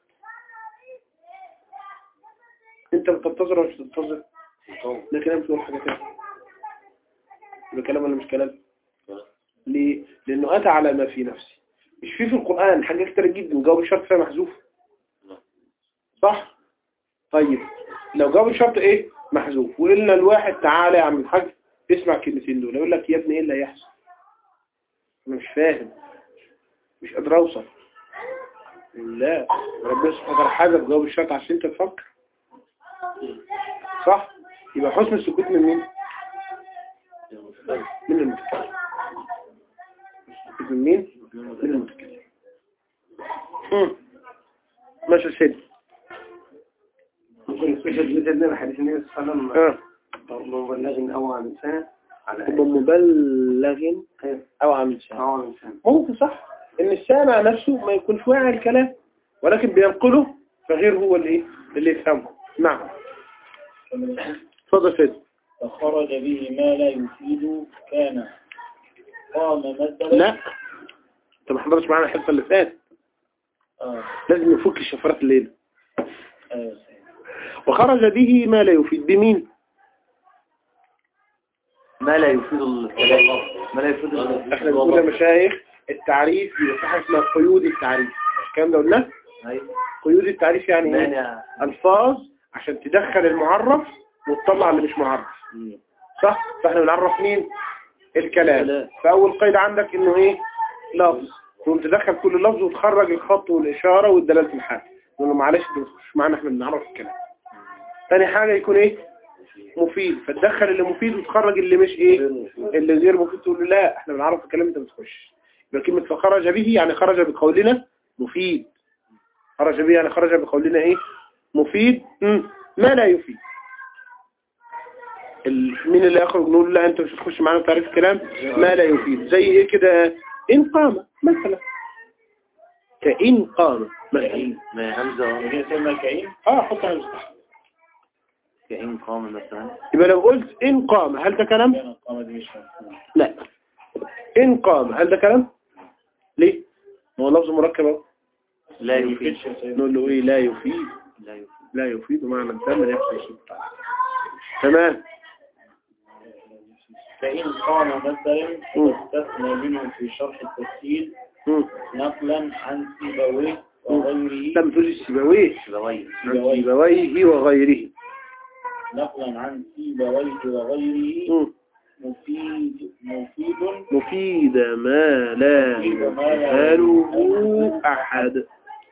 انت بتنتظر ولا مش بتنتظر ده كلام تقول حاجه ثانيه ده كلام ولا مش كلام ليه لانه اتى على ما في نفسي مش في في القران حاجات كتير جدا جواب الشرط فيها محذوف صح طيب لو جواب الشرط ايه محذوف وقلنا الواحد تعالى يا عم الحاج اسمع الكلمتين دول يقول لك يا ابني ايه اللي هيحصل انا مش فاهم مش قادر اوصل لا ربنا سبحانه وتعالى حذف جواب الشرط عشان انت تفكر صح يبقى حسن السكوت من مين من المتكلم من مين من المتكلم مم. ماشي يا سيدي مثل حديث النبي صلى الله عليه وسلم اه مبلغ أو عن إنسان على يبقى مبلغ او عامل سامع أو عن إنسان ممكن صح ان السامع نفسه ما يكونش واعي الكلام ولكن بينقله فغير هو اللي ايه اللي يفهمه نعم اتفضل سيدي فخرج به ما لا يفيد كان قام مثلا لا انت ما حضرتش معانا الحصه اللي فاتت آه. لازم نفك الشفرات الليله آه. وخرج به ما لا يفيد بمين ما لا يفيد الكلام ما لا يفيد احنا بنقول يا مشايخ التعريف بيبقى في حاجه اسمها قيود التعريف الكلام ده قلناه قيود التعريف يعني ايه مانع الفاظ عشان تدخل المعرف وتطلع اللي مش معرف صح فاحنا بنعرف مين الكلام فاول قيد عندك انه ايه لفظ تقوم تدخل كل لفظ وتخرج الخط والاشاره والدلاله الحال تقول له معلش انت ما تخش معانا احنا بنعرف الكلام تاني حاجه يكون ايه مفيد فتدخل اللي مفيد وتخرج اللي مش ايه اللي غير مفيد تقول له لا احنا بنعرف الكلام انت ما تخش يبقى كلمه فخرج به يعني خرج بقولنا مفيد خرج به يعني خرج بقولنا ايه مفيد مم. ما لا يفيد ال- مين اللي يخرج نقول لا انت مش هتخش معانا في تعريف الكلام ما لا يفيد زي ايه كده ان قام مثلا كإن قام مثلا ما هي همزة هي سيما كعين اه حط على المستحق كإن قام مثلا يبقى لو قلت ان قام هل ده كلام كان القامة دي مش مفهومة لا إن قام هل ده كلام ليه ما هو لفظ مركب اهو لا ما يفيد يفيدش يا سيدنا. نقول له ايه لا يفيد لا يفيد لا يفيد معنى تام لا يحصل شيء تمام فإن قام مثلا مم. استثنى منه في شرح التفسير مم. نقلا عن سيبويه وغيره لم تقول السيبويه سبويه عن سيبويه وغيره نقلا عن سيبويه وغيره مم. مفيد مفيد مفيد ما لا يفعله أحد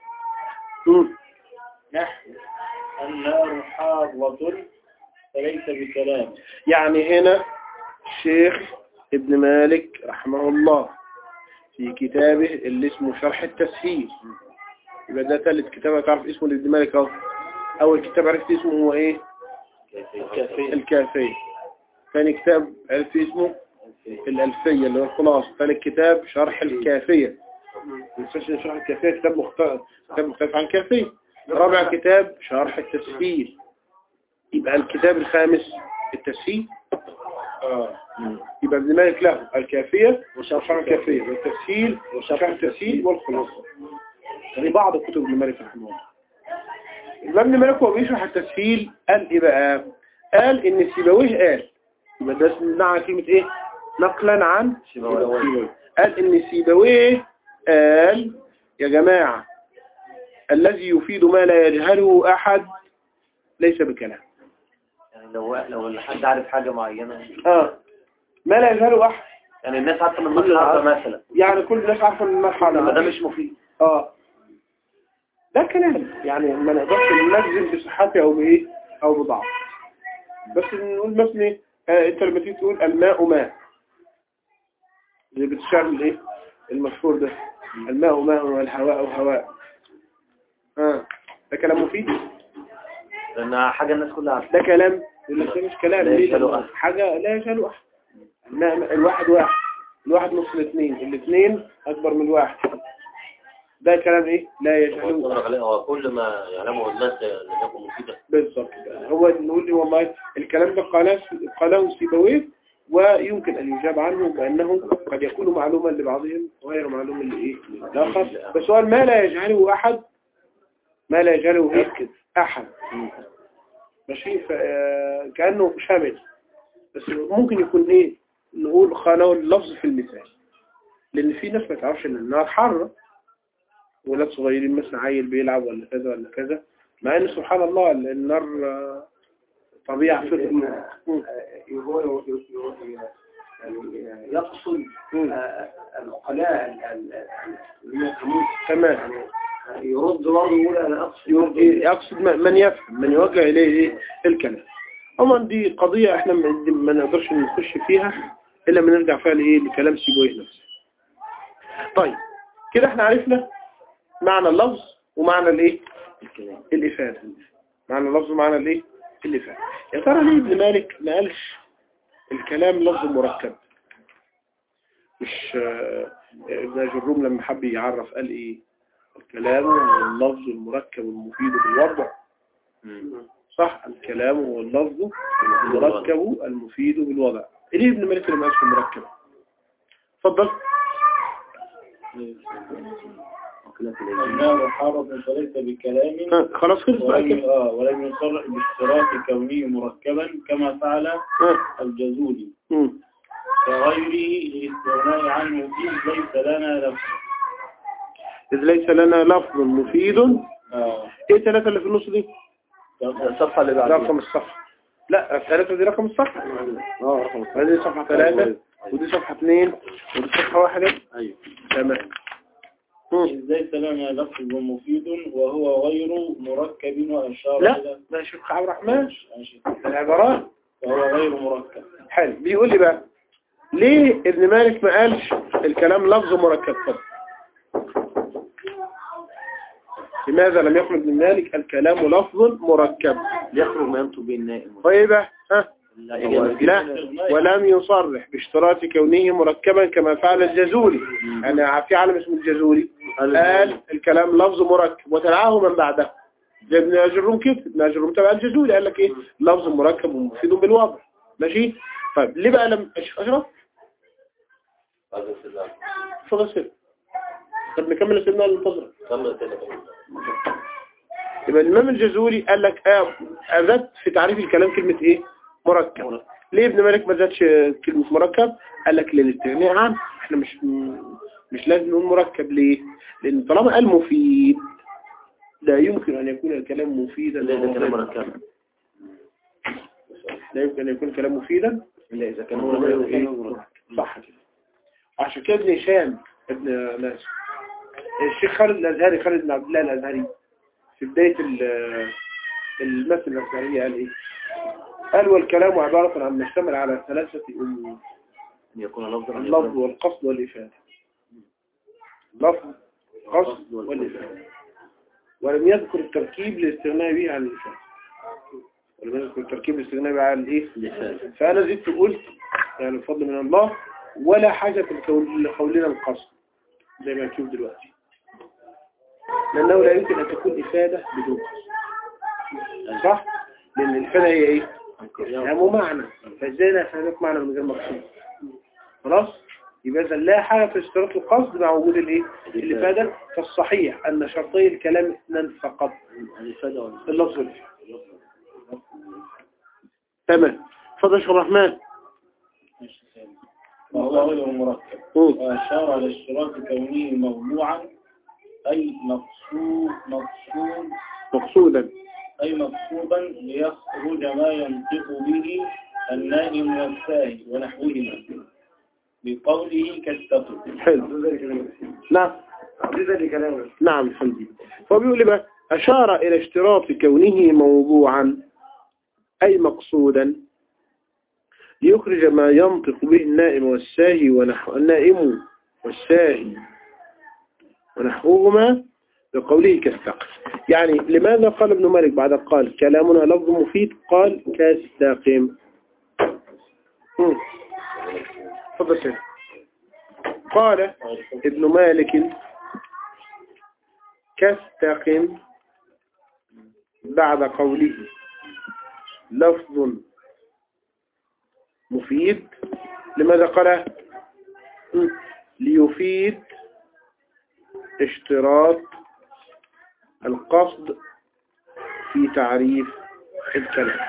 مم. نحو النار حارة فليس بكلام يعني هنا الشيخ ابن مالك رحمه الله في كتابه اللي اسمه شرح التسهيل يبقى ده ثالث كتاب تعرف اسمه لابن مالك اهو اول كتاب عرفت اسمه هو ايه الكافية ثاني كتاب عرفت اسمه الألفية اللي هو الخلاص ثالث كتاب شرح الكافية مستشفى شرح الكافية كتاب مختلف كتاب مختلف عن الكافية رابع كتاب شرح التسهيل يبقى الكتاب الخامس التسهيل آه. يبقى ابن مالك له الكافية وشرح الكافية والتسهيل وشرح التسهيل والخلاصة يعني بعض كتب ابن مالك رحمه الله يبقى ابن مالك وهو بيشرح التسهيل قال ايه بقى قال ان سيبويه قال يبقى ده معنى كلمة ايه نقلا عن سيبويه قال ان سيبويه قال يا جماعة الذي يفيد ما لا يجهله احد ليس بكلام يعني لو لو حد عارف حاجة معينة اه ما لا يجهله احد يعني الناس عارفة من المرحلة مثلا يعني كل الناس عارفه ان المرحله لما ده مش مفيد اه ده كلام يعني ما نقدرش نلزم بصحته او بايه او بضعف بس نقول مثلا إيه، آه انت لما تيجي تقول الماء ماء اللي بتشعر الايه المشهور ده الماء ماء والهواء هواء اه ده كلام مفيد لأنها حاجة الناس كلها عارفة ده كلام يقول لك ده مش كلام لا ليه؟ يجهله ده أحد. حاجة لا يجهله أحد الماء- الواحد واحد الواحد نص الاثنين الاثنين أكبر من الواحد ده كلام إيه لا يجهله ويطلق عليه هو كل ما يعلمه الناس لم يكن مفيدا بالظبط كده. هو نقول لي والله الكلام ده قاله قاله سيبويه ويمكن أن يجاب عنه بأنه قد يكون معلوما لبعضهم وغير معلوم لإيه لآخر بس هو ما لا يجهله أحد ما لا يجهله إيه أحد ماشي ف- كأنه شامل بس ممكن يكون إيه نقول خانه اللفظ في المثال لأن في ناس ما تعرفش إن النار حارة ولاد صغيرين مثلا عيل بيلعب ولا كذا ولا كذا مع ان سبحان الله النار آه، طبيعة فطر مم. هو ي- ي- ي- يعني يقصد مم. آه، العقلاء ال- ال- اللي يفهمون تمام يعني يرد برضه يقول انا اقصد يقول إيه، يقصد م- من يفهم من يوجه إليه إيه الكلام عموما دي قضية احنا ما ما نقدرش نخش فيها إلا ما نرجع فيها لإيه لكلام سيبويه نفسه طيب كده احنا عرفنا معنى اللفظ ومعنى الإيه الإفادة معنى اللفظ ومعنى الإيه الإفادة يا ترى ليه ابن مالك ما قالش الكلام لفظ مركب مش آه، ابن جروم لما حب يعرف قال إيه الكلام هو اللفظ المركب المفيد بالوضع صح الكلام هو اللفظ المركب المفيد بالوضع ليه ابن مالك لما قالش المركب اتفضل النار حارة فليس بكلام ها، خلاص خلص بقى ولم كده آه ولم يصرح باشتراك كونه مركبا كما فعل ها، الجزولي مم. كغيره للاستغناء عنه إذ ليس لنا لفظ إذ ليس لنا لفظ مفيد آه ايه الثلاثة اللي في النص دي الصفحة اللي ده بعدها رقم الصفحة لا ثلاثة دي رقم الصفحة اه رقم الصفحة دي صفحة ثلاثة ودي صفحة اثنين ودي صفحة واحدة ايوه تمام مم. ليس لنا لفظ مفيد وهو غير مركب وأشار لا إلى ده شيخ عبد الرحمن ماشي. العبارات وهو غير مركب حلو بيقول لي بقى ليه ابن مالك ما قالش الكلام لفظ مركب فقط لماذا لم يقل ابن مالك الكلام لفظ مركب يخرج ما ينطق به النائم طيب ها لا إجابة لا ولم يصرح باشتراط كونه مركبا كما فعل الجزولي أنا في عالم اسمه الجزولي قال الكلام لفظ مركب وتلعاه من بعده زي ابن أجرم كده ابن أجرم تبع الجزولي قال لك ايه لفظ مركب ومفيد بالوضع ماشي طيب ليه بقى لم أش- أشرف هذا السلام اتفضل سير طب نكمل سيدنا المنتظر كمل كده يبقى الإمام الجزولي قال لك آه أزاد في تعريف الكلام كلمة إيه مركب ليه ابن مالك ما زادش كلمة مركب قال لك للاستغناء عنه احنا مش مش لازم نقول مركب ليه لأن طالما قال مفيد لا يمكن أن يكون الكلام مفيدا إلا إذا كان مركبا لا يمكن أن يكون الكلام مفيدا إلا إذا كان هو غير مركبا إيه صح كده عشان كده ابن هشام ابن ناس الشيخ خالد الأزهري خالد بن عبد الله الأزهري في بداية ال- المثل الأزهرية قال إيه قال والكلام عبارة عن ما اشتمل على ثلاثة أمور أن يكون لفظا أن اللفظ يكون والقصد والإفادة لفظ قصد والإفادة ولم يذكر التركيب للاستغناء به عن الإفادة ولم يذكر التركيب للاستغناء به عن الإيه الإفادة فأنا زدت قلت يعني بفضل من الله ولا حاجة لقول- لقولنا القصد زي ما نشوف دلوقتي لأنه لا يمكن أن تكون إفادة بدون قصد صح؟ لأن الإفادة هي إيه؟ هي معنى فإزاي لا أفادك معنى من غير مقصود خلاص؟ يبقى إذا لا حاجة في اشتراط القصد مع وجود الإيه؟ الإفادة فالصحيح أن شرطي الكلام اثنان فقط الإفادة والإفادة اللفظ والإفادة تمام اتفضل يا شيخ الرحمن وهو غير مركب قول. وأشار على اشتراط كونه موضوعا أي مقصود مقصود مقصودا أي مقصودا ليخرج ما ينطق به النائم والساهي ونحوهما بقوله كالتقل حلو نعم بذلك كلامه نعم حمدي فهو بيقول لي بقى أشار إلى اشتراط كونه موضوعا أي مقصودا ليخرج ما ينطق به النائم والساهي ونحو النائم والساهي ونحوهما بقوله كالثقل يعني لماذا قال ابن مالك بعد قال كلامنا لفظ مفيد قال كاستقم مم. تفضل شيخ قال ابن مالك كاستقم بعد قوله لفظ مفيد لماذا قال م، ليفيد اشتراط القصد في تعريف الكلام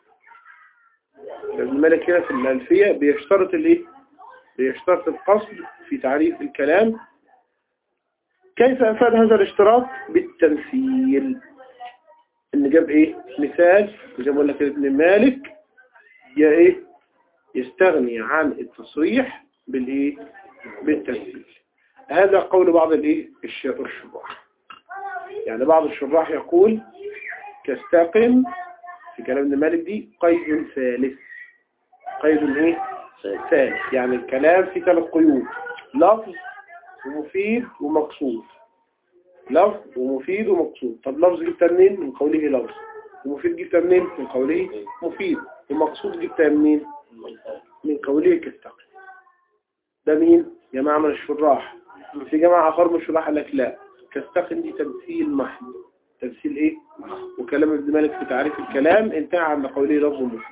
ابن مالك هنا في الألفية بيشترط الايه بيشترط القصد في تعريف الكلام كيف أفاد هذا الاشتراط بالتمثيل ان جاب ايه مثال زي ما قلنا كده ابن مالك يا ايه يستغني عن التصريح بالايه بالتمثيل هذا قول بعض الايه الش- الشراح يعني بعض الشراح يقول كاستقم في كلام ابن مالك دي قيد ثالث قيد ايه ثالث يعني الكلام في ثلاث قيود لفظ ومفيد ومقصود لفظ ومفيد ومقصود طب لفظ جبتها منين من قوله لفظ ومفيد جبتها منين من قوله مفيد ومقصود جبتها منين من قوله كالتقي ده مين جماعة من الشراح في جماعة آخر من الشراح قال لك لا كاستقن دي تمثيل محض تمثيل ايه وكلام ابن مالك في تعريف الكلام انتهى عن قوله لفظ مفيد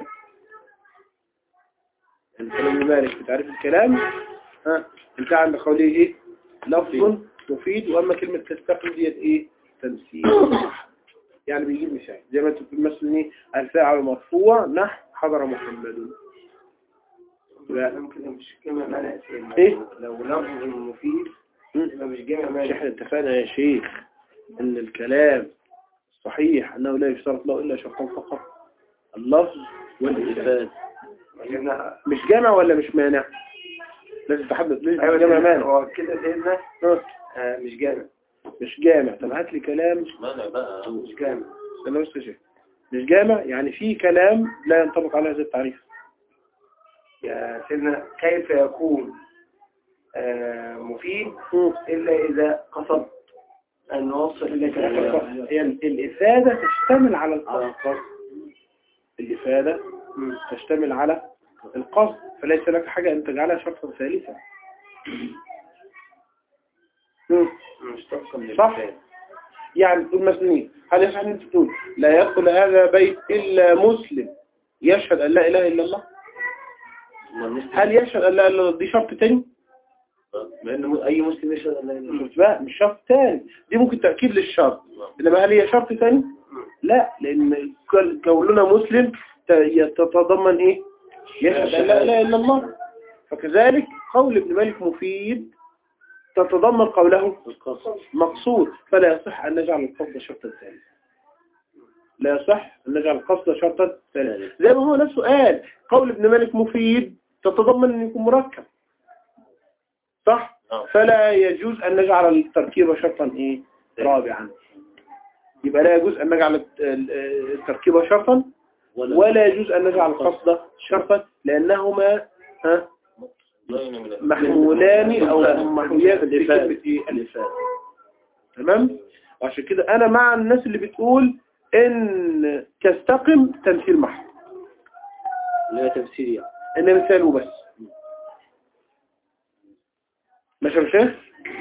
يعني كلام ابن مالك في تعريف الكلام ها انتهى عن قوله ايه لفظ مفيد واما كلمة تستقل ديت ايه تمثيل يعني بيجيب مثال زي ما انت بتقول مثلا ايه الفاعل مرفوع نحو حضر محمد لا ممكن مش جمع معنى أسئلة ايه لو لفظ مفيد يبقى مش جمع مش معنى احنا اتفقنا يا شيخ ان الكلام صحيح انه لا يشترط له الا شرطان فقط اللفظ والإفاد سيدنا مش جامع ولا مش مانع لازم تحدد ليش ايوه جامع سيدنا مانع هو كده سيدنا آه، آه، مش جامع مش جامع طب هات لي كلام مانع بقى مش جامع انا بس شيء مش جامع يعني في كلام لا ينطبق على هذا التعريف يا سيدنا كيف يكون آه، مفيد مم. إلا إذا قصدت أن نوصل إليك الكلام هي الإفادة تشتمل على القصد الإفادة مم. تشتمل على القصد فليس لك حاجة أن تجعلها شرطا ثالثا مم. مش طبقا صح يعني تقول مثلا هل يصح ان انت تقول لا يدخل هذا بيت الا مسلم يشهد ان لا اله الا الله هل يشهد ان لا اله الا الله دي شرط تاني مع أن أي مسلم يشهد أن لا إله إلا الله شفت بقى مش شرط تاني دي ممكن تأكيد للشرط انما هل هي شرط تاني لا لان كل- كوننا مسلم ت- تتضمن ايه يشهد ان لا اله الا الله فكذلك قول ابن مالك مفيد تتضمن قوله مقصود فلا يصح أن نجعل القصد شرطا ثالثا لا يصح أن نجعل القصد شرطا ثالثا زي ما هو نفسه قال قول ابن مالك مفيد تتضمن أن يكون مركب صح نعم. فلا يجوز أن نجعل التركيب شرطا إيه رابعا يبقى لا يجوز أن نجعل الت- ال- التركيب شرطا ولا يجوز أن نجعل القصد شرطا لأنهما ها ضين من محمولان أو محموليات في كلمة إيه الإفادة تمام وعشان كده أنا مع الناس اللي بتقول إن تستقم تمثيل محض لا تمثيل يعني إن مثال وبس ماشي يا شيخ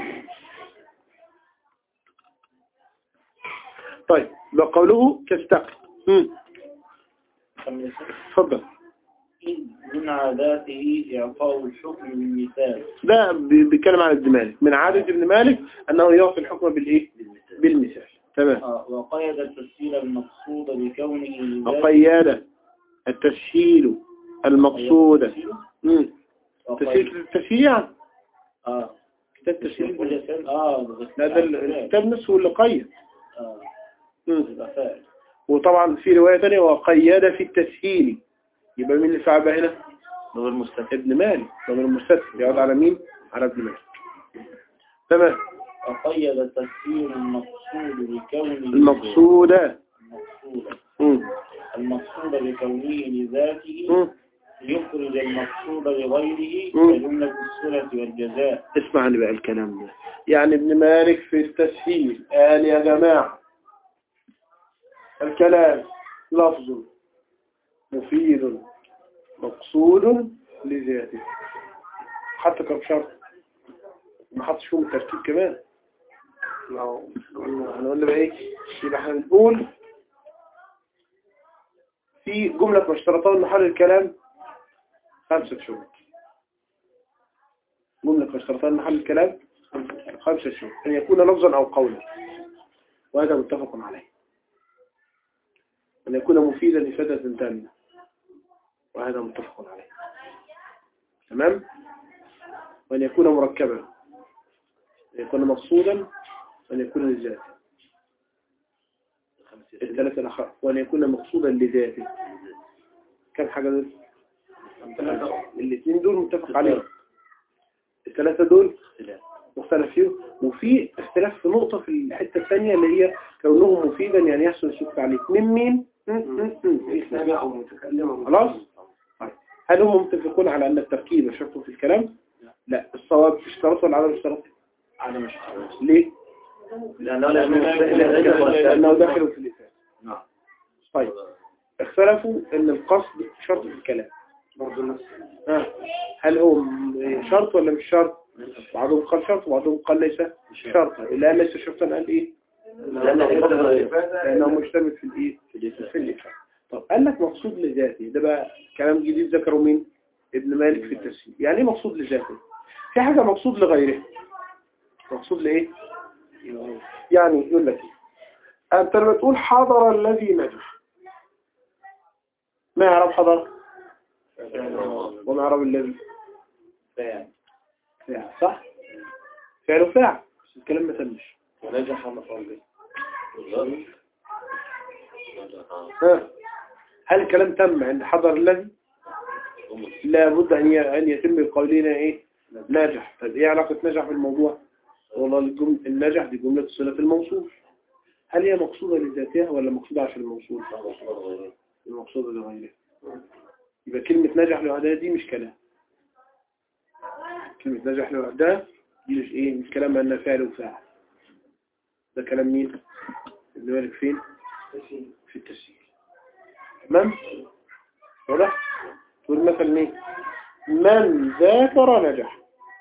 طيب لو قوله تستقم مم. خمسة اتفضل إذ من عاداته إعطاء الحكم بالمثال ده بي- بيتكلم عن ابن مالك من عادة ابن مالك أنه يعطي الحكم بالإيه بالمثال تمام آه، وقيد التفسير المقصود بكونه لذاته وقيادة التسهيل المقصودة مم. وقيد- تسهيل التسهيل يعني اه كتاب تسهيل كل سنة اه لا ده الكتاب نفسه اللي قيد اه مم. يبقى فاعل وطبعا في رواية ثانية وقيادة في التسهيل يبقى مين اللي فعل بقى هنا هو المستقيم ابن مالك ضمير المستثنى يقعد على مين على ابن مالك تمام وقيد التفسير المقصود بكونه المقصودة المقصود مم. المقصود بكونه لذاته مم. يخرج المقصود لغيره مم. كجملة الصلة والجزاء اسمعني بقى الكلام ده يعني ابن مالك في التسهيل قال يا جماعة الكلام لفظ مفيد مقصود لذاته حتى كم شرط ما حطش فيهم الترتيب كمان احنا قلنا بقى ايه يبقى احنا بنقول في جملة ما اشترطها محل الكلام خمسة شروط جملة ما اشترطها محل الكلام خمسة شروط أن يكون لفظا أو قولا وهذا متفق عليه أن يكون مفيدا إفادة تامة وهذا متفق عليه تمام وأن يكون مركبا أن يكون مقصودا وأن يكون لذاته الثلاثة الأخرى وأن يكون مقصودا لذاته كم حاجة دول الاثنين دول متفق عليهم الثلاثة دول مختلف فيهم وفي اختلاف في نقطة في الحتة الثانية اللي هي كونهم مفيدا يعني يحصل السكت عليه من مين؟ م- م- م. سامع أو متكلم أو خلاص؟ طيب. هل هم متفقون على أن التركيب شرط في الكلام؟ لا الصواب اشترط ولا عدم اشترط؟ عدم اشتراك ليه؟ لأنه لازم لأنه داخل في اللسان نعم طيب اختلفوا أن القصد شرط في الكلام برضه نفس ها. هل هو م- شرط ولا مش شرط؟ بعضهم قال شرط وبعضهم قال ليس شرطا لا ليس شرطا قال ايه؟ لأن الإفادة لأنه مشتمل في الايه؟ في الإفادة طب قال لك مقصود لذاته ده بقى كلام جديد ذكره مين؟ ابن مالك في التفسير يعني ايه مقصود لذاته؟ في حاجة مقصود لغيره مقصود لإيه؟ يعني يقول لك إيه؟ أنت لما تقول حضر الذي نجح ما يعرف حضر؟ وما يعرف الذي؟ فاعل فاعل صح؟ فعل وفاعل بس الكلام ما تمش ونجح مفعول به ها هل الكلام تم عند حضر الذي لابد أن ي- أن يتم بقولنا إيه نجح طيب إيه علاقة نجح بالموضوع والله الجمل النجح دي جملة صلة الموصول هل هي مقصودة لذاتها ولا مقصودة عشان الموصول المقصودة لغيرها يبقى كلمة نجح لوحدها دي مش كلام كلمة نجح لوحدها دي مش ايه مش كلام انها فعل وفاعل ده كلام مين اللي بالك فين في التسجيل تمام واضح تقول مثلا ايه من ذاكر نجح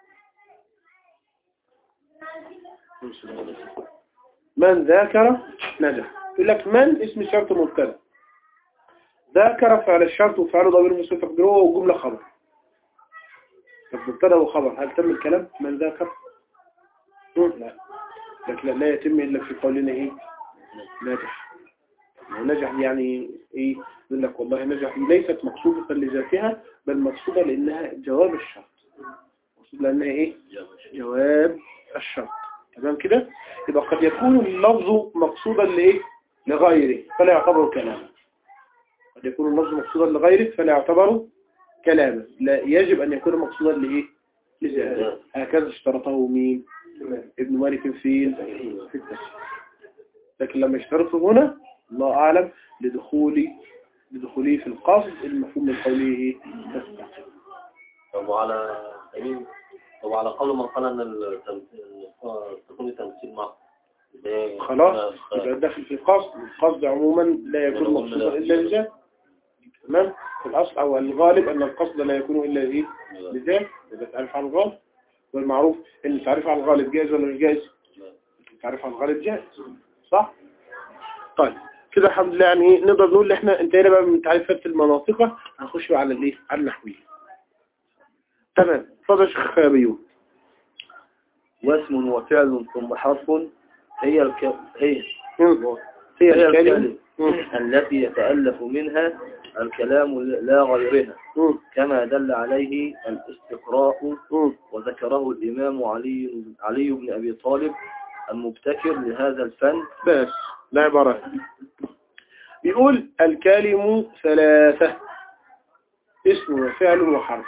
من ذاكر نجح يقول لك من اسم الشرط مبتدا ذاكر فعل الشرط وفعله ضمير مستتر تقديره وجملة خبر طب مبتدا وخبر هل تم الكلام من ذاكر مم. لا لكن لا, لا يتم إلا في قولنا إيه ناجح ونجح يعني إيه يقول لك والله نجح ليست مقصودة لذاتها بل مقصودة لأنها جواب الشرط مقصودة لأنها إيه جواب الشرط تمام كده يبقى قد يكون اللفظ مقصودا لإيه لغيره فلا يعتبر كلاما قد يكون اللفظ مقصودا لغيره فلا يعتبر كلاما لا يجب أن يكون مقصودا لإيه لذاته هكذا اشترطه مين ابن مالك فين في التسجيل لكن لما اشترطه هنا الله أعلم لدخول لدخوله في القصد المفهوم من قوله إيه تستقيم طب وعلى سبيل طب على قول من قال ان التمثيل تكون التمثيل معه ده- خلاص ده- يبقى داخل في القصد القصد عموما لا يكون مقصودا إلا لذاته تمام في الأصل أو الغالب أن القصد لا يكون إلا إيه لذات إذا تعرف عن الغالب والمعروف أن التعريف عن الغالب جائز ولا مش جائز التعريف عن الغالب جائز صح طيب كده الحمد لله يعني إيه نقدر نقول ان احنا انتهينا بقى من تعريفات المناطق هنخش بقى على الايه على النحويه تمام اتفضل يا شيخ بيوم واسم وفعل ثم حرف هي الك... هي مم. هي هي الكلمة الكلمة مم. التي يتألف منها الكلام لا غيرها مم. كما دل عليه الاستقراء مم. وذكره الإمام علي علي بن أبي طالب المبتكر لهذا الفن بس ده عبارة بيقول الكلم ثلاثة اسم وفعل وحرف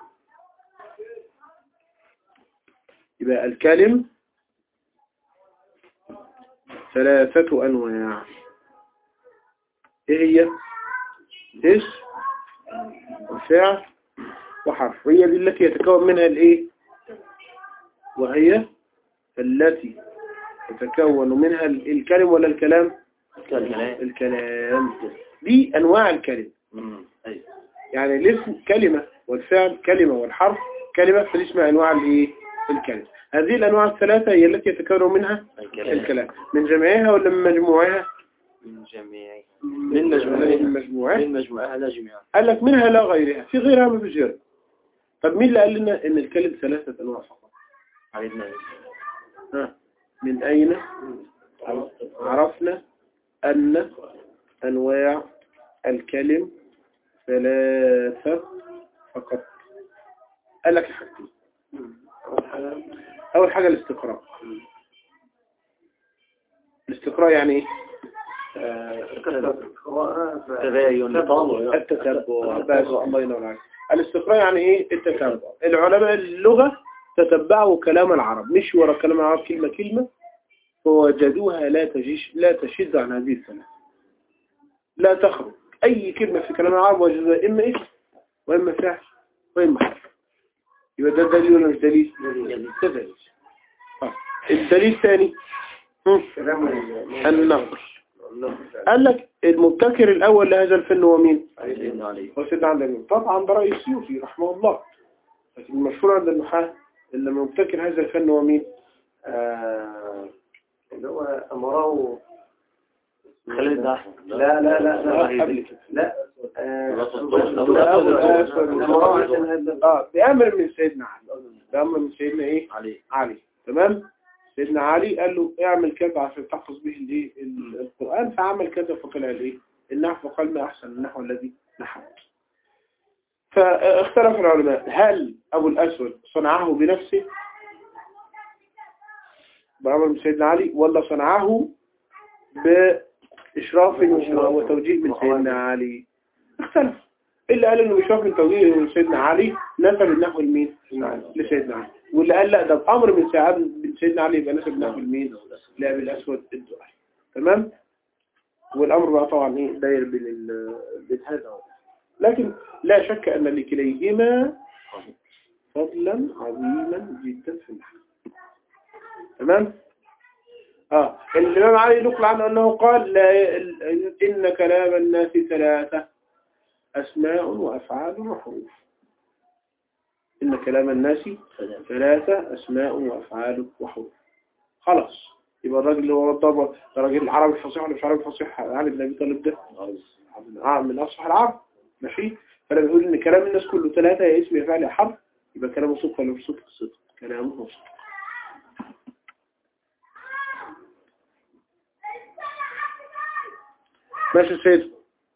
يبقى الكلم ثلاثة أنواع إيه هي اسم وفعل وحرف هي دي التي يتكون منها الإيه وهي التي يتكون منها ال- الكلم ولا الكلام كلام الكلام دي أنواع الكلم أي يعني الاسم كلمة والفعل كلمة والحرف كلمة فدي اسمها أنواع الإيه الكلم هذه الأنواع الثلاثة هي التي يتكون منها الكلام الكلام من جميعها ولا من مجموعها من جميع من مجموعها من مجموعها من مجموعها لا جميعها قال لك منها لا غيرها في غيرها ما فيش غيرها طب مين اللي قال لنا ان الكلم ثلاثة أنواع فقط علي بن أبي ها من أين عرفنا أن أنواع الكلم ثلاثة فقط قال لك حاجتين أول حاجة الاستقراء الاستقراء يعني إيه؟ تباين طبع التتبع بس الله ينور عليك الاستقراء يعني ايه التتبع العلماء اللغة تتبعوا كلام العرب مش ورا كلام العرب كلمة كلمة فوجدوها لا تجيش لا تشذ عن هذه الثلاث لا تخرج أي كلمة في كلام العرب وجدوها إما اسم وإما فعل وإما حرف يبقى ده دليل ولا مش دليل؟ ده دليل طيب. الدليل الثاني هم؟ النقل قال لك المبتكر الأول لهذا الفن هو مين؟ سيدنا علي هو سيدنا عند النبي طبعا ده رأي السيوطي رحمه الله لكن المشهور عند النحاة اللي مبتكر هذا الفن هو مين؟ آه، اللي هو أمره خالد بن أحمد لا لا لا لا قبل كده لا آه، ده أبو الأسود أمره عشان هذا اه بأمر من سيدنا علي بأمر من سيدنا إيه؟ علي علي تمام؟ سيدنا علي قال له اعمل كذا عشان تحفظ به الايه ال- القرآن فعمل كذا فطلع الايه النحو فقال ما أحسن النحو الذي نحوت فاختلف العلماء هل أبو الأسود صنعه بنفسه بأمر من سيدنا علي ولا صنعه بإشراف وتوجيه من سيدنا علي اختلف اللي قال انه مش من توجيه سيدنا علي نسب النحو لمين لسيدنا علي واللي قال لا ده بأمر من سعاد من سيدنا علي يبقى نسب النحو لمين لأبي الأسود الدؤلي تمام والأمر بقى طبعا ايه داير بين ال- بين هذا وهذا لكن لا شك أن لكليهما فضلا عظيما جدا في النحو تمام اه الإمام علي نقل عنه أنه قال لا ال- إن كلام الناس ثلاثة أسماء وأفعال وحروف إن كلام الناس ثلاثة أسماء وأفعال وحروف خلاص يبقى الراجل اللي هو طبعا الراجل العربي الفصيح ولا مش عربي الفصيح علي بن أبي طالب ده آه، من أصح العرب ماشي فلما بيقول إن كلام الناس كله ثلاثة يا اسم يا فعل يا حرف يبقى كلامه صدق ولا مش صدق صدق كلامه صدق ماشي يا سيد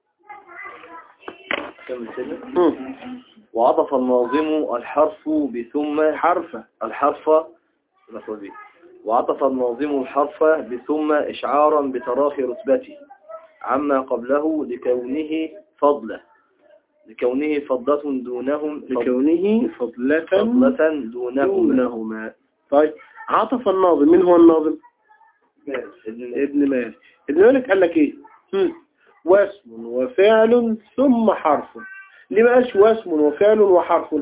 كمل كده مم. وعطف الناظم الحرف بثم حرفة الحرف مفعول به وعطف الناظم الحرف بثم إشعارا بتراخي رتبته عما قبله لكونه فضلة لكونه فضلة دونهم لكونه فضلة فضلة دونهم دونهما طيب عطف الناظم من هو الناظم ابن ابن مالك ابن مالك قال لك ايه هم. واسم وفعل ثم حرف ليه ما قالش واسم وفعل وحرف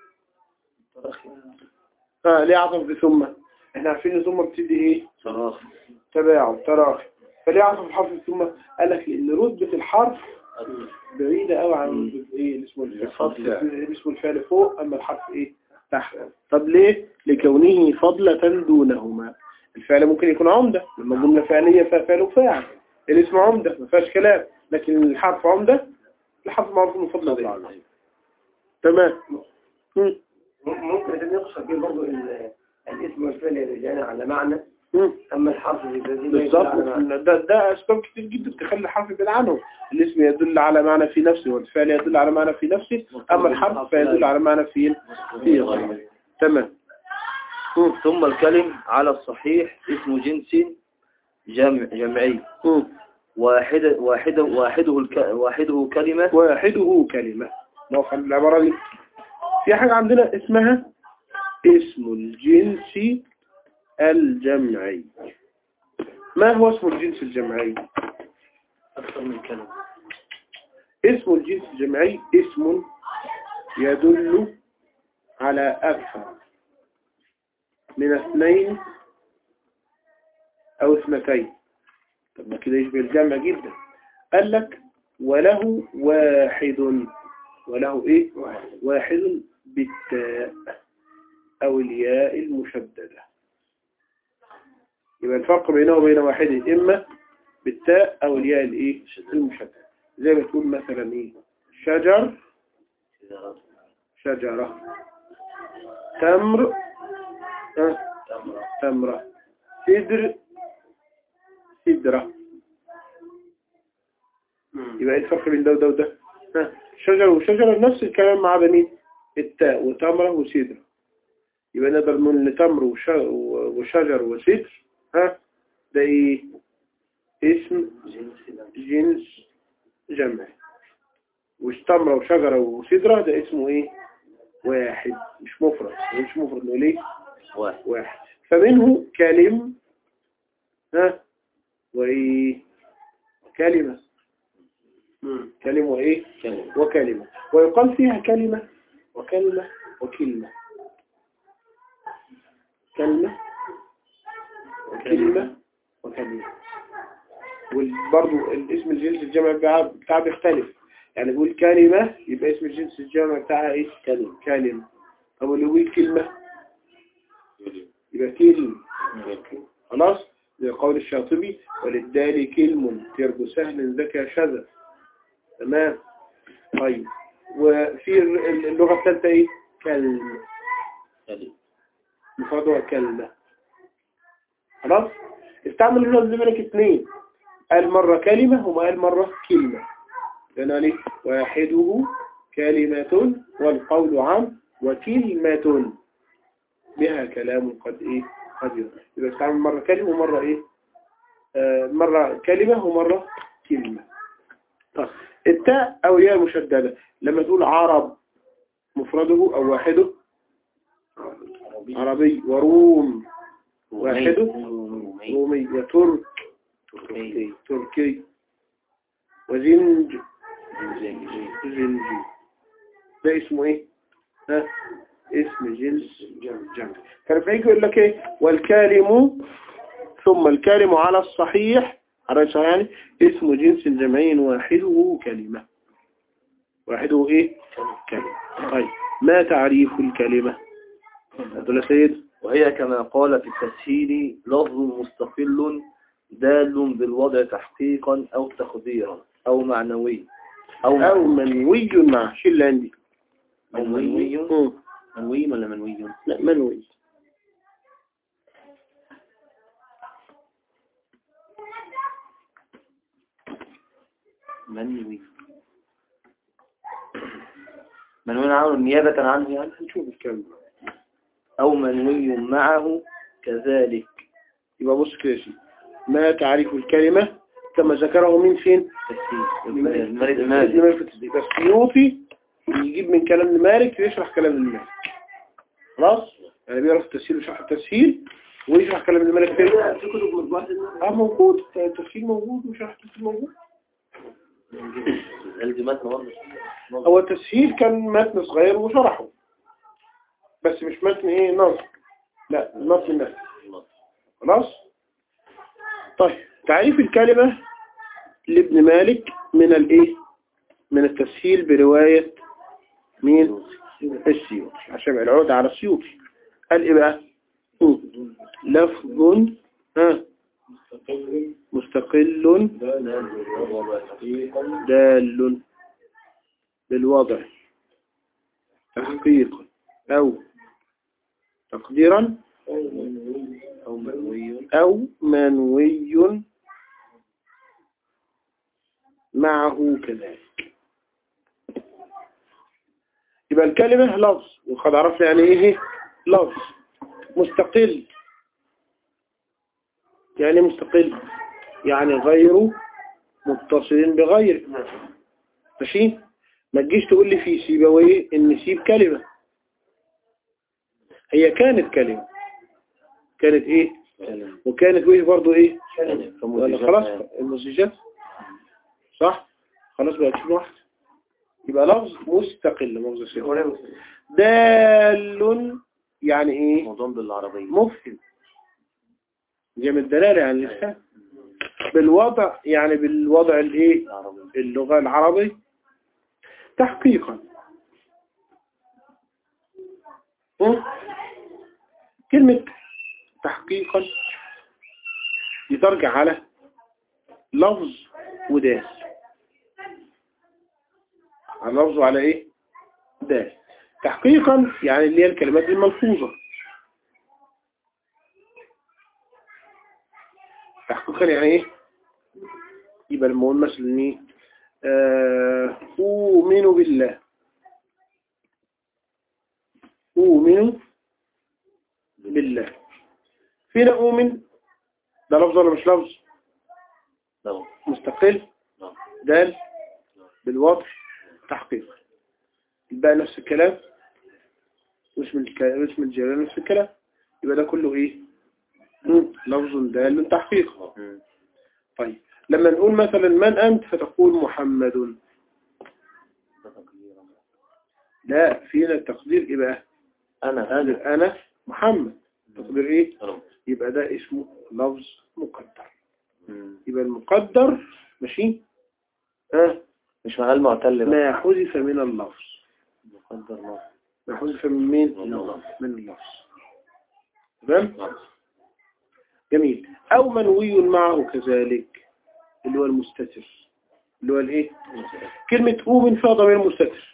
اه ليه عطف بثم احنا عارفين ان ثم بتدي ايه تراخي تباعد تراخي فليه عطف الحرف ثم قال لك لان رتبة الحرف بعيدة قوي عن رتبة ايه اللي اسمه الفعل اللي اسمه الفعل فوق اما الحرف ايه تحت طب ليه لكونه فضلة دونهما الفعل ممكن يكون عمدة لما جملة فعلية ففعل وفاعل الاسم عمدة ما فيهاش كلام لكن الحرف عمدة الحرف معروف من فضل الله تمام مم. ممكن أن يقصد به برضه ال- الاسم والفعل يدلان على معنى مم. أما الحرف الذي لا يدل بالظبط على معنى ده ده اسباب كتير جدا تخلي الحرف يبعد عنه الاسم يدل على معنى في نفسه والفعل يدل على معنى في نفسه اما الحرف فيدل على معنى في في غيره تمام مم. ثم الكلم على الصحيح اسم جنس جمع جمعي مم. واحد واحد واحده الك واحده كلمة واحده كلمة موقع العبارة دي في حاجة عندنا اسمها اسم الجنس الجمعي ما هو اسم الجنس الجمعي أكثر من كلمة اسم الجنس الجمعي اسم يدل على أكثر من اثنين أو اثنتين طب ما كده يشبه الجمع جدا قال لك وله واحد وله ايه واحد بالتاء أو الياء المشددة يبقى الفرق بينه وبين واحد إما بالتاء أو الياء الايه المشددة زي ما تقول مثلا ايه شجر شجرة تمر ها، تمرة سدر سدرة يبقى ايه الفرق بين ده وده وده ها، شجر وشجرة نفس الكلام مع بني التاء وتمرة وسدرة يبقى نقدر نقول ان تمر وش- وشجر وسدر ها ده ايه اسم جنس جمع واستمرة وشجرة وسدرة ده اسمه ايه واحد مش مفرد مش مفرد نقول ايه واحد واحد فمنه كلم ها وايه كلمة كلمة وايه كلمة وكلمة ويقال فيها كلمة وكلمة وكلمة كلمة وكلمة وكلمة وبرضو الاسم الجنس الجمع بتاعها بتاعها بيختلف يعني بيقول كلمة يبقى اسم الجنس الجمع بتاعها ايه كلمة كلمة طب اللي يقول كلمة يبقى كلمة خلاص زي قول الشاطبي وللدال كلم ترب سهل ذكى شذا تمام طيب وفي ال- اللغة الثالثة ايه كلمة كلمة مفردها كلمة خلاص استعمل هنا زي بالك اثنين قال مرة كلمة وما قال مرة كلمة لأن عليه واحده كلمة والقول عام وكلمة بها كلام قد ايه قد يظهر يبقى استعمل مرة كلمة ومرة ايه آه مرة كلمة ومرة كلمة طيب التاء أو ياء مشددة لما تقول عرب مفرده أو واحده عربي وروم واحده رومي رومي وترك تركي تركي وزنج زنجي زنجي ده اسمه ايه ها اسم جنس جمع كان في يقول لك ايه والكالم ثم الكالم على الصحيح على الصحيح يعني اسم جنس جمعي واحده كلمة واحده ايه كلمة طيب ما تعريف الكلمة هذا يا سيد وهي كما قال في التسهيل لفظ مستقل دال بالوضع تحقيقا أو تقديرا أو معنوي أو, او منوي مع شو اللي عندي أو منوي مم. منوي ولا منوي لا منوي منوي منوي عنه نيابة عنه يعني نشوف الكلمة أو منوي معه كذلك يبقى بص كده يا سيدي. ما تعريف الكلمة كما ذكره من فين الملك مالك المالك السيوطي يجيب من كلام مالك ويشرح كلام المالك خلاص يعني بيعرف التسهيل ويشرح التسهيل ويشرح كلام المالك فين في كتب مطبوعة المال. اه موجود التسهيل موجود وشرح التسهيل موجود الزمات برضه هو التسهيل كان متن صغير وشرحه بس مش متن ايه نص لا نص النفس خلاص طيب تعريف الكلمة لابن مالك من الايه من التسهيل برواية مين السيوطي عشان يبقى العود على السيوطي قال ايه بقى مم. لفظ ها مستقل دال بالوضع تحقيقا أو تقديرا أو منوي أو منوي معه كذلك يبقى الكلمة لفظ وقد عرفنا يعني ايه لفظ مستقل يعني مستقل يعني غير متصل بغيره ماشي ما تجيش تقول لي في سيبويه ان سيب كلمة هي كانت كلمة كانت ايه وكانت ويه برضو ايه ولا خلاص المزيجات صح خلاص بقى تكون واحد يبقى لفظ مستقل مؤاخذة سيدي. دال يعني ايه موضوع بالعربية مفهم جمع الدلالة عن اللسان بالوضع يعني بالوضع الايه العربية اللغة العربية تحقيقا م? كلمة تحقيقا يترجع على لفظ وداس على لفظ على ايه داس تحقيقا يعني اللي هي الكلمات الملفوظة تحقيقا يعني ايه يبقى لما اقول مثلا ايه آه، أؤمن بالله أؤمن بالله فين أؤمن ده لفظ ولا مش لفظ لو مستقل نعم. دال بالوضع تحقيق يبقى نفس الكلام واسم الك- اسم الجلالة نفس الكلام يبقى ده كله ايه مم، لفظ دال تحقيق مم. طيب لما نقول مثلا من أنت فتقول محمد ده تقدير. لا فينا التقدير ايه بقى أنا هذا أنا محمد تقدير ايه ألو. يبقى ده اسمه لفظ مقدر مم. يبقى المقدر ماشي ها مش معناه المعتل بقى. ما حذف من اللفظ مقدر الله ما حذف من مين من اللفظ. من اللفظ تمام نعم. جميل أو منوي معه كذلك اللي هو المستتر اللي هو الايه كلمة أؤمن فيها ضمير مستتر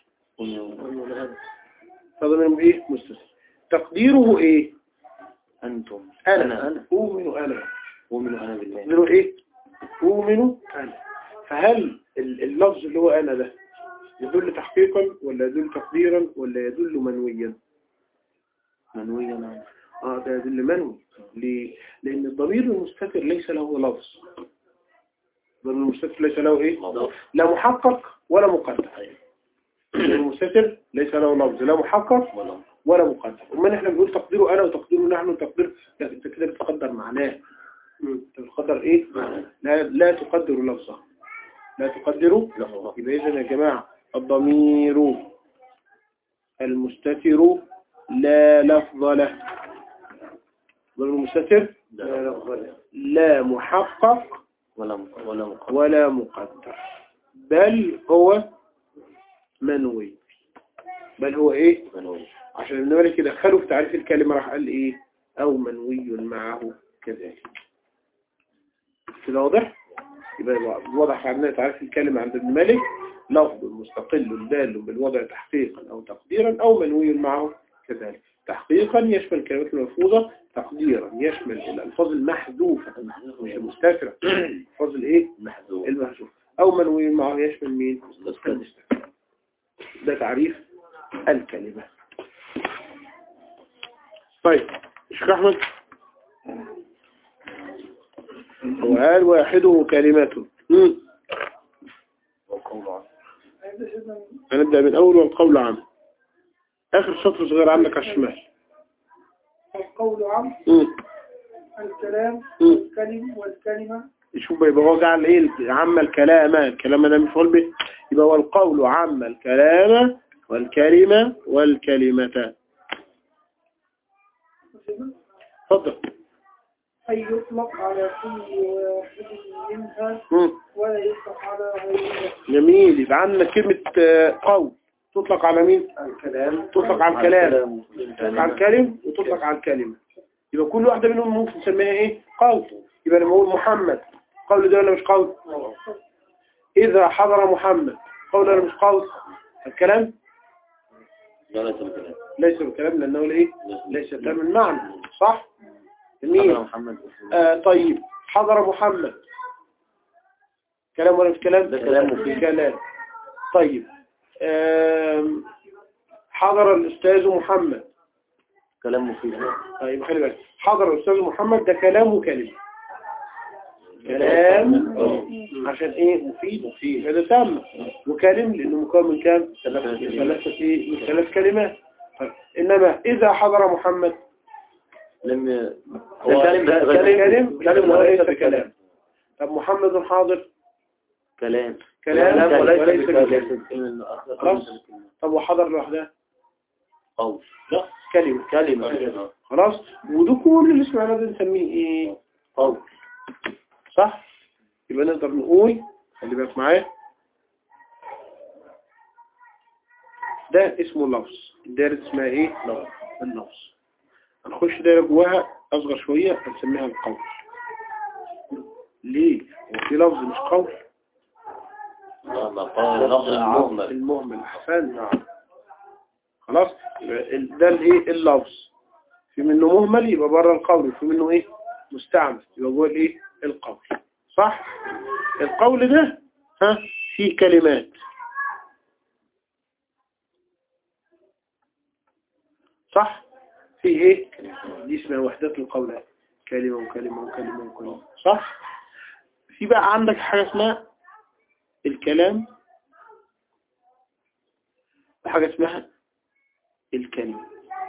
فيها ضمير ايه مستتر تقديره ايه أنتم أنا أنا أؤمن أنا أؤمن أنا بالله تقديره ايه أؤمن أنا فهل ال- اللفظ اللي هو أنا ده يدل تحقيقا ولا يدل تقديرا ولا يدل منويا منويا نعم اه ده يدل منوي ليه؟ لأن الضمير المستتر ليس له لفظ ضمير المستتر ليس له ايه لفظ. لا محقق ولا مقدر ضمير المستتر ليس له لفظ لا محقق ولا ولا مقدر امال احنا بنقول تقديره انا وتقديره نحن وتقدير لا انت كده بتقدر معناه انت بتقدر ايه لا لا تقدر لفظه لا تقدر لفظ. يبقى اذا يا جماعه الضمير المستتر لا لفظ له ضمير المستتر لا لفظ. لا محقق ولا ولا مقدر ولا مقدر بل هو منوي بل هو ايه منوي. عشان ابن مالك يدخله في تعريف الكلمة راح قال ايه او منوي معه كذلك كده واضح يبقى واضح عندنا تعريف الكلمة عند ابن مالك لفظ مستقل دال بالوضع تحقيقا او تقديرا او منوي معه كذلك تحقيقا يشمل الكلمات الملفوظة تقديرا يشمل الالفاظ المحذوفة مش المستترة الالفاظ الايه محذوف المحذوف او منوي معه يشمل مين مستتر. المستتر ده تعريف الكلمة طيب شيخ أحمد وقال واحده كلمة مم. والقول عنه. هنبدأ من أول والقول عام آخر سطر صغير عندك على الشمال القول عم مم. الكلام مم. والكلم والكلمة شوف بقى، يبقى هو جعل ايه عم الكلام الكلام ده مفعول به يبقى هو القول عم الكلام والكلمة والكلمة اتفضل أي يطلق على كل واحد منها مم. ولا يطلق على غيرها جميل يبقى عندنا كلمة آه، قول تطلق على مين الكلام تطلق على الكلام تطلق على الكلم وتطلق على الكلمة يبقى كل واحدة منهم ممكن نسميها ايه قول يبقى لما اقول محمد قول ده ولا مش قول اذا حضر محمد قول ولا مش قول الكلام لا ليس بكلام ليس بالكلام لانه ايه ليس كلام المعنى صح جميل حضر محمد آه طيب حضر محمد كلام ولا مش كلام ده كلام مفيد. كلام طيب آم، حضر الأستاذ محمد كلام مفيد طيب خلي بالك حضر الأستاذ محمد ده كلام وكلمة كلام عشان ايه مفيد مفيد هذا تام وكلم لانه مكون من كام ثلاثة ايه من ثلاث كلمات طيب. انما اذا حضر محمد لم هو كلام كلم كلم وليس بكلام طب محمد حاضر كلام كلام وليس بكلام بكلام خلاص طب وحضر لوحدها قول لا كلمة كلمة خلاص وده كل اللي سمعناه ده نسميه ايه قول صح يبقى نقدر نقول خلي بالك معايا ده اسمه لفظ الدائرة اسمها ايه لفظ اللفظ هنخش دائرة جواها اصغر شوية هنسميها القول ليه هو في لفظ مش قول ما قال لفظ المهمل المهمل احسن نعم خلاص يبقى ال- ده الايه اللفظ في منه مهمل يبقى بره القول وفي منه ايه مستعمل يبقى جوه الايه القول صح القول ده ها فيه كلمات صح فيه ايه دي اسمها وحدات القول كلمة وكلمة وكلمة وكلمة صح في بقى عندك حاجة اسمها الكلام وحاجة اسمها الكلمة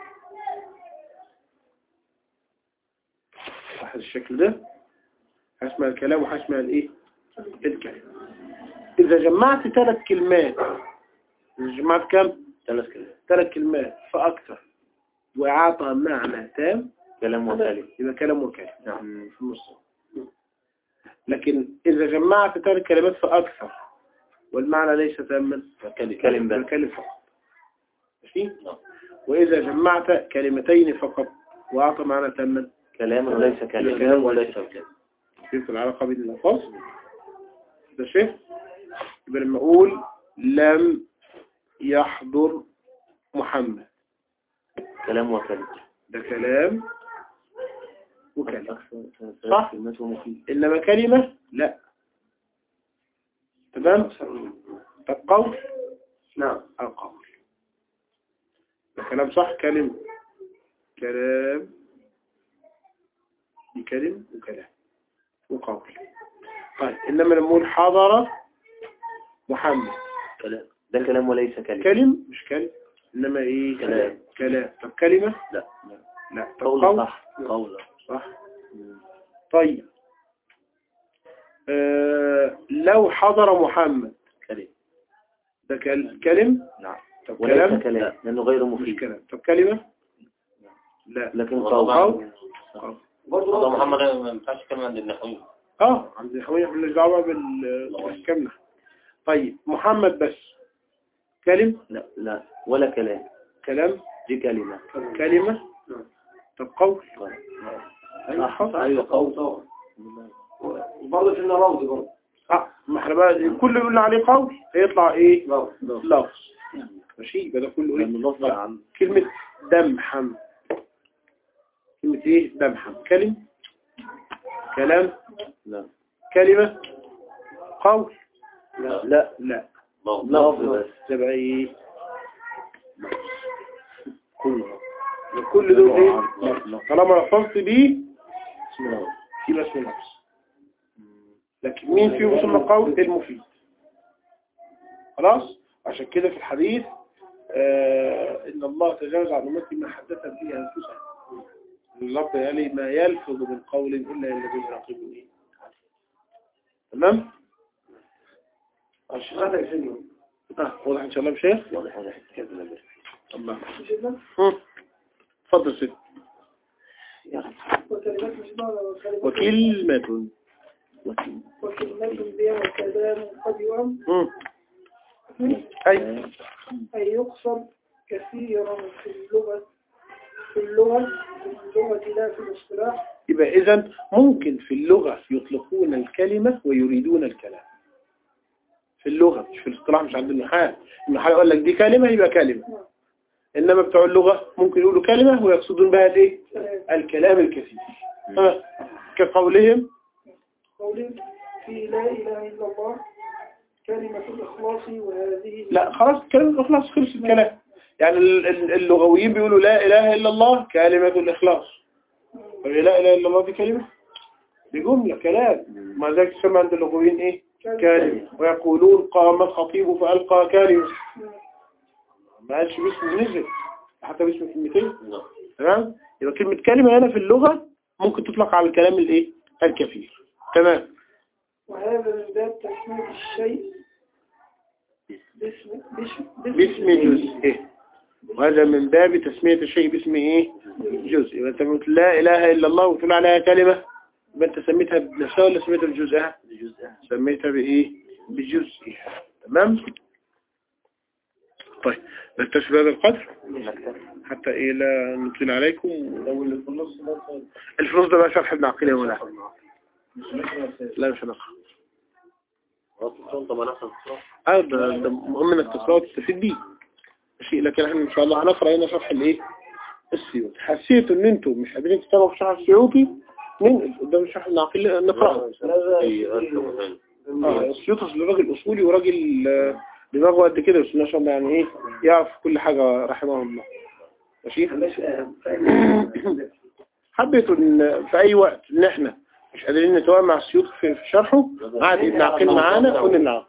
صح الشكل ده حاجة اسمها الكلام وحاجة اسمها الايه الكلمة إذا جمعت ثلاث كلمات إذا جمعت كم ثلاث كلمات ثلاث كلمات فأكثر وأعطى معنى تام كلام وكلمة يبقى كلام وكلمة نعم في النص لكن إذا جمعت ثلاث كلمات فأكثر والمعنى ليس تاما كلم بس كلم فقط ماشي وإذا جمعت كلمتين فقط وأعطى معنى تاما كلام وليس كلام كلام وليس كلام شفت العلاقة بين الألفاظ ده شيء يبقى لما أقول لم يحضر محمد كلام وكلمة ده كلام وكلمة صح. صح كلمته مفيد إنما كلمة لا تمام طب قول نعم القول ده كلام صح كلمة كلام بكلم وكلام وقول طيب إنما لما نقول حضر محمد كلام ده كلام وليس كلمة كلم مش كلم إنما إيه كلام. كلام طب كلمة لا لا طب قول قول صح قول صح طيب آه لو حضر محمد كلمة ده كل- كلم نعم طب وليس كلام كلام لأنه غير مش مفيد كلام طب كلمة لا لكن وطبعاً- قول قول برضه طبعا محمد ما ينفعش كلمة عند النحويين اه عند الحوية مالناش دعوة بالكاملة طيب محمد بس كلم لا لا ولا كلام كلام دي كلمة كلمة طب قول صح أيوة قول طبعا وبرضه في لفظ برضه اه ما احنا بقى كل اللي قلنا عليه قول هيطلع ايه لفظ لفظ ماشي يبقى ده كله ايه لأنه لفظ عن كلمة دمحم كلمة ايه دمحم كلم كلام لا كلمة قول لا لا لا لفظ بس تبقى ايه كله كل دول ايه لا. طالما لفظت بيه بسم الله يبقى اسمه لفظ لكن مين فيهم ثم القول المفيد خلاص عشان كده في الحديث آه ان الله تجاوز عن امتي ما حدث به انفسها اللفظ قال ما يلفظ من قول الا الذين يعقبون ايه تمام عشان هذا يسلم اه واضح ان شاء الله بشيخ واضح واضح كذا الله هم. اتفضل ست وكلمات مشبعة وكلمة وكلمات بها وكلام قد يؤم هم. أي أن يقصد كثيرا في اللغة في اللغة في اللغة لا في الاصطلاح يبقى إذا ممكن في اللغة يطلقون الكلمة ويريدون الكلام في اللغة مش في الاصطلاح مش عند النحاة النحاة يقول لك دي كلمة يبقى كلمة إنما بتوع اللغة ممكن يقولوا كلمة ويقصدون بها الايه الكلام الكثير ها، كقولهم قول في لا إله إلا الله كلمة الإخلاص وهذه لا خلاص كلمة الإخلاص خلص الكلام يعني ال- ال- اللغويين بيقولوا لا إله إلا الله كلمة الإخلاص طب هي لا إله إلا الله دي كلمة دي جملة كلام ما ذلك تسمى عند اللغويين إيه كلمة ويقولون قام الخطيب فألقى كلمة ما قالش باسم نزل حتى باسم كلمتين تمام يبقى كلمة كلمة هنا في اللغة ممكن تطلق على الكلام الإيه الكثير تمام وهذا من باب تسمية الشيء باسم باسم باسم جزء إيه وهذا من باب تسمية الشيء باسم إيه جزء يبقى أنت قلت لا إله إلا الله وتقول عليها كلمة يبقى أنت سميتها بنفسها ولا سميتها بجزءها سميتها بإيه بجزئها تمام طيب نكتشف بهذا القدر حتى إيه لا نطيل عليكم لو اللي في النص ده الفلوس ده بقى شرح ابن عقيل ولا لا مش هنقرأ طبعا احسن اه ده, ده مهم انك تقرأ وتستفيد بيه ماشي لكن احنا ان شاء الله هنقرأ هنا شرح الايه السيوطي حسيت ان انتم مش قادرين تتابعوا في شرح السيوطي ننقل قدام شرح ابن عقيل نقرأه اه السيوطي أصل راجل اصولي وراجل آه، دماغه قد كده بس ما شاء الله يعني ايه يعرف كل حاجة رحمه الله ماشي حبيت ان في اي وقت ان احنا مش قادرين نتواجد مع السيوطي في في شرحه قعد ابن عقيل معانا ونلعب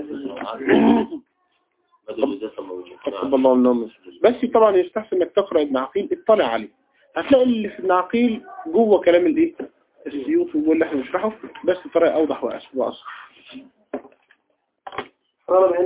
بدل الذات الموجود تقبل الله منهم بس طبعا يستحسن انك تقرأ ابن عقيل اطلع عليه هتلاقي اللي في ابن عقيل جوه كلام الايه السيوط وجوه اللي احنا بنشرحه بس بطريقه اوضح واسهل واسهل